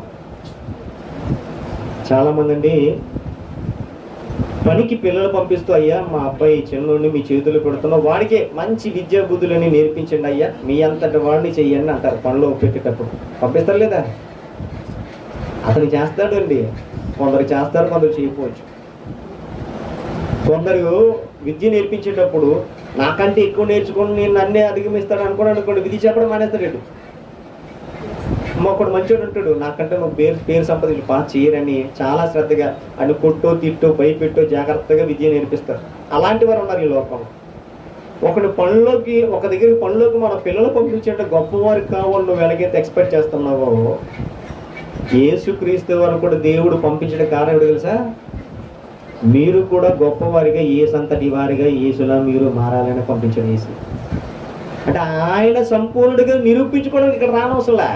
చాలా మంది అండి పనికి పిల్లలు పంపిస్తూ అయ్యా మా అబ్బాయి చిన్నోడిని మీ చేతులు పెడుతున్నా వాడికే మంచి విద్యా బుద్ధులని నేర్పించండి అయ్యా మీ అంతటి వాడిని చెయ్యండి అంటారు పనిలో పెట్టేటప్పుడు పంపిస్తారు లేదా అతను చేస్తాడు అండి కొందరు చేస్తారు కొందరు చేయకపోవచ్చు కొందరు విద్య నేర్పించేటప్పుడు నాకంటే ఎక్కువ నేర్చుకుని నేను నన్నే అధిగమిస్తాడు అనుకోండి అనుకోండి విధి చెప్పడం మానేస్తాడు ఒకడు మంచోడు ఉంటాడు నాకంటే నువ్వు పేరు పేరు సంపాదించి బాగా చేయరని చాలా శ్రద్ధగా అని కొట్టో తిట్టో భయపెట్టో జాగ్రత్తగా విద్య నేర్పిస్తారు అలాంటి వారు ఉన్నారు ఈ లోకంలో ఒకటి పనిలోకి ఒక దగ్గరికి పనిలోకి మన పిల్లలు పంపించేట గొప్పవారికి కావాలి నువ్వు ఎలాగైతే ఎక్స్పెక్ట్ చేస్తున్నావో యేసుక్రీస్తు వారు కూడా దేవుడు పంపించడం కారణం ఏంటో తెలుసా మీరు కూడా గొప్పవారిగా ఏ సంతటి వారిగా యేసులా మీరు మారాలని పంపించాడు యేసు అంటే ఆయన సంపూర్ణుడిగా నిరూపించుకోవడానికి ఇక్కడ రానవసరంలే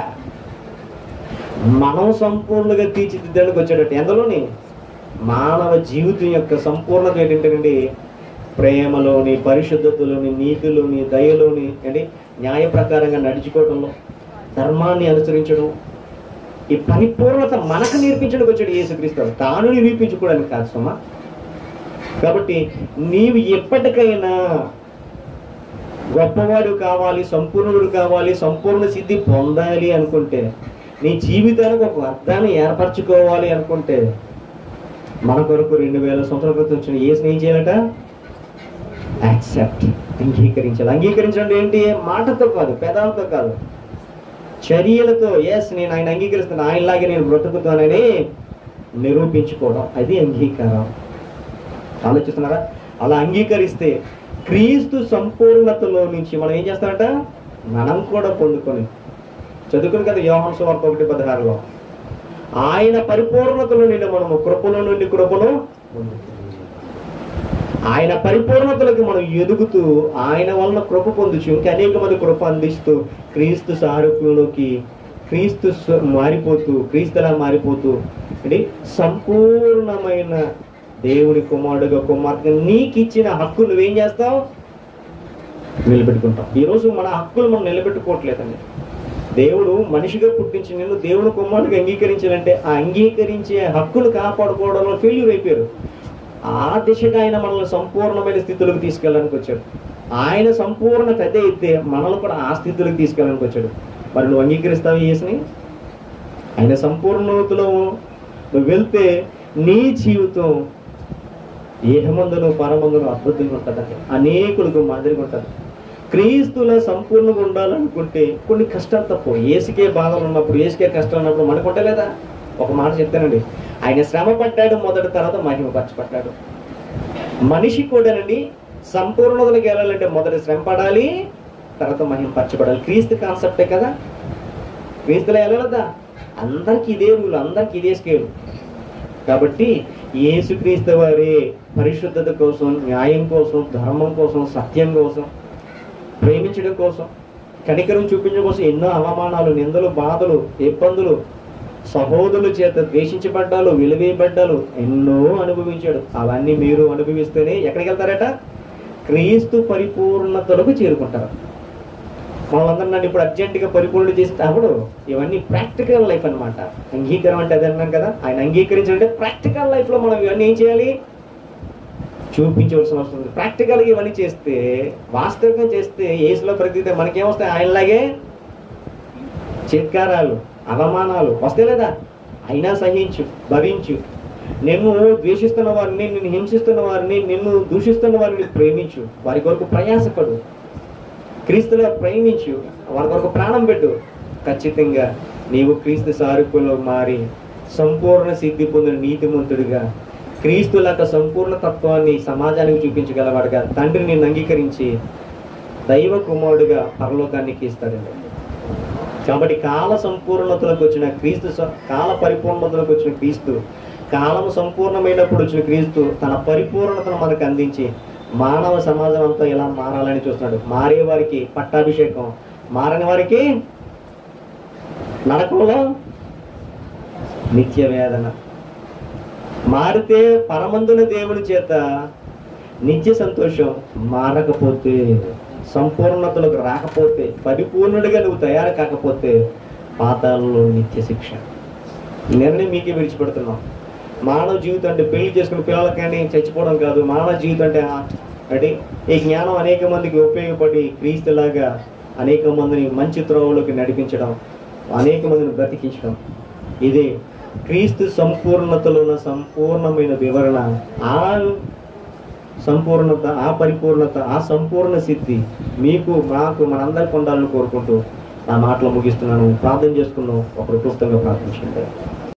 మనం సంపూర్ణంగా తీర్చిదిద్దడానికి వచ్చాడట ఎందులోని మానవ జీవితం యొక్క సంపూర్ణత ఏంటంటేనండి ప్రేమలోని పరిశుద్ధతలోని నీతిలోని దయలోని అంటే న్యాయ ప్రకారంగా నడుచుకోవడంలో ధర్మాన్ని అనుసరించడం ఈ పరిపూర్ణత మనకు నేర్పించడానికి వచ్చాడు యేసుక్రీస్తు తాను నిరూపించుకోవడానికి కాదు సుమా కాబట్టి నీవు ఎప్పటికైనా గొప్పవాడు కావాలి సంపూర్ణుడు కావాలి సంపూర్ణ సిద్ధి పొందాలి అనుకుంటే నీ జీవితానికి ఒక అర్థాన్ని ఏర్పరచుకోవాలి అనుకుంటే మన కొరకు రెండు వేల సంవత్సరాల క్రితం వచ్చిన ఏసుని ఏం చేయాలట యాక్సెప్ట్ అంగీకరించాలి అంగీకరించడం ఏంటి మాటతో కాదు పెదాలతో కాదు చర్యలతో ఎస్ నేను ఆయన అంగీకరిస్తాను ఆయనలాగే నేను బ్రతుకుతానని నిరూపించుకోవడం అది అంగీకారం ఆలోచిస్తున్నారా అలా అంగీకరిస్తే క్రీస్తు సంపూర్ణతలో నుంచి మనం ఏం చేస్తామంట మనం కూడా పొందుకొని చదువుకుని కదా యోహన్ సువార్త ఒకటి పదహారులో ఆయన పరిపూర్ణతలో నుండి మనము కృపలో నుండి కృపలో ఆయన పరిపూర్ణతలకు మనం ఎదుగుతూ ఆయన వలన కృప పొందుచు ఇంకా అనేక మంది కృప అందిస్తూ క్రీస్తు సారూప్యంలోకి క్రీస్తు స్వ- మారిపోతూ క్రీస్తులా మారిపోతూ అంటే సంపూర్ణమైన దేవుడి కుమారుడుగా కుమార్తె నీకు ఇచ్చిన హక్కు నువ్వేం చేస్తావు నిలబెట్టుకుంటాం ఈరోజు మన హక్కులు మనం నిలబెట్టుకోవట్లేదండి దేవుడు మనిషిగా పుట్టించి నిన్ను దేవుడు కుమారుడిగా అంగీకరించాలంటే ఆ అంగీకరించే హక్కులు కాపాడుకోవడంలో ఫెయిల్యూర్ అయిపోయారు ఆ దిశగా ఆయన మనల్ని సంపూర్ణమైన స్థితిలోకి తీసుకెళ్ళడానికి వచ్చాడు ఆయన సంపూర్ణత అదే అయితే మనల్ని కూడా ఆ స్థితిలోకి తీసుకెళ్ళడానికి వచ్చాడు మరి నువ్వు అంగీకరిస్తావు యేసుని ఆయన సంపూర్ణతలో నువ్వు వెళ్తే నీ జీవితం ఏహమందును పరమందును అద్భుతంగా ఉంటుంది అనేకులకు మాదిరిగా ఉంటుంది క్రీస్తుల సంపూర్ణంగా ఉండాలనుకుంటే కొన్ని కష్టాలు తప్పు ఏసుకే బాధలు ఉన్నప్పుడు ఏసుకే కష్టాలు ఉన్నప్పుడు మనకు ఉంటలేదా ఒక మాట చెప్తానండి ఆయన శ్రమ పడ్డాడు మొదటి తర్వాత మహిమపరచబడ్డాడు మనిషి కూడానండి సంపూర్ణతలకు వెళ్ళాలంటే మొదట శ్రమ పడాలి తర్వాత మహిమపరచబడాలి క్రీస్తు కాన్సెప్టే కదా క్రీస్తులో వెళ్ళలేదా అందరికి ఇదే రూల్ అందరికి ఇదే స్కేల్ కాబట్టి యేసుక్రీస్తు వారి పరిశుద్ధత కోసం న్యాయం కోసం ధర్మం కోసం సత్యం కోసం ప్రేమించడం కోసం కనికరం చూపించడం కోసం ఎన్నో అవమానాలు నిందలు బాధలు ఇబ్బందులు సహోదరుల చేత ద్వేషించబడ్డాలు విలువేయబడ్డాలు ఎన్నో అనుభవించాడు అవన్నీ మీరు అనుభవిస్తేనే ఎక్కడికి వెళ్తారట క్రీస్తు పరిపూర్ణతలకు చేరుకుంటారు మనందరం నన్ను ఇప్పుడు అర్జెంటుగా పరిపూర్ణ చేస్తే అప్పుడు ఇవన్నీ ప్రాక్టికల్ లైఫ్ అన్నమాట అంగీకారం అంటే అదే అన్నాం కదా ఆయన అంగీకరించాలంటే ప్రాక్టికల్ లైఫ్లో మనం ఇవన్నీ ఏం చేయాలి చూపించవలసిన అవసరం ఉంది ప్రాక్టికల్గా ఇవన్నీ చేస్తే వాస్తవికంగా చేస్తే ఏసులో ప్రతిదితే మనకేమొస్తాయి ఆయనలాగే చిత్కారాలు అవమానాలు వస్తాయి లేదా అయినా సహించు భరించు నిన్ను ద్వేషిస్తున్న వారిని నిన్ను హింసిస్తున్న వారిని నిన్ను దూషిస్తున్న వారిని ప్రేమించు వారి కొరకు ప్రయాసపడు క్రీస్తులో ప్రేమించు వారి కొరకు ప్రాణం పెట్టు ఖచ్చితంగా నీవు క్రీస్తు సారుకులో మారి సంపూర్ణ సిద్ధి పొందిన నీతిమంతుడిగా క్రీస్తు లాగా సంపూర్ణ తత్వాన్ని సమాజానికి చూపించగలవాడుగా తండ్రిని నిన్ను అంగీకరించి దైవ కుమారుడుగా పరలోకానికి ఇస్తాడండి కాబట్టి కాల సంపూర్ణతలకు వచ్చిన క్రీస్తు స- కాల పరిపూర్ణతలకు వచ్చిన క్రీస్తు కాలము సంపూర్ణమైనప్పుడు వచ్చిన క్రీస్తు తన పరిపూర్ణతను మనకు అందించి మానవ సమాజం అంతా ఇలా మారాలని చూస్తున్నాడు మారే వారికి పట్టాభిషేకం మారని వారికి నరకంలో నిత్య వేదన మారితే పరమందున దేవుని చేత నిత్య సంతోషం మారకపోతే సంపూర్ణతలకు రాకపోతే పరిపూర్ణుడిగా నువ్వు తయారు కాకపోతే పాతాలలో నిత్య శిక్ష ఈ నిర్ణయం మీకే విడిచిపెడుతున్నాం మానవ జీవితం అంటే పెళ్లి చేసుకున్న పిల్లలకి కానీ చచ్చిపోవడం కాదు మానవ జీవితం అంటే ఆ- అంటే ఈ జ్ఞానం అనేక మందికి ఉపయోగపడి క్రీస్తులాగా అనేక మందిని మంచి త్రోవలోకి నడిపించడం అనేక మందిని బ్రతికించడం ఇది క్రీస్తు సంపూర్ణతలో ఉన్న సంపూర్ణమైన వివరణ ఆ సంపూర్ణత ఆ పరిపూర్ణత ఆ సంపూర్ణ సిద్ధి మీకు మాకు మనందరికి ఉండాలని కోరుకుంటూ నా మాటలు ముగిస్తున్నాను ప్రార్థన చేసుకున్నాం ఒకరు క్లుప్తంగా ప్రార్థించండి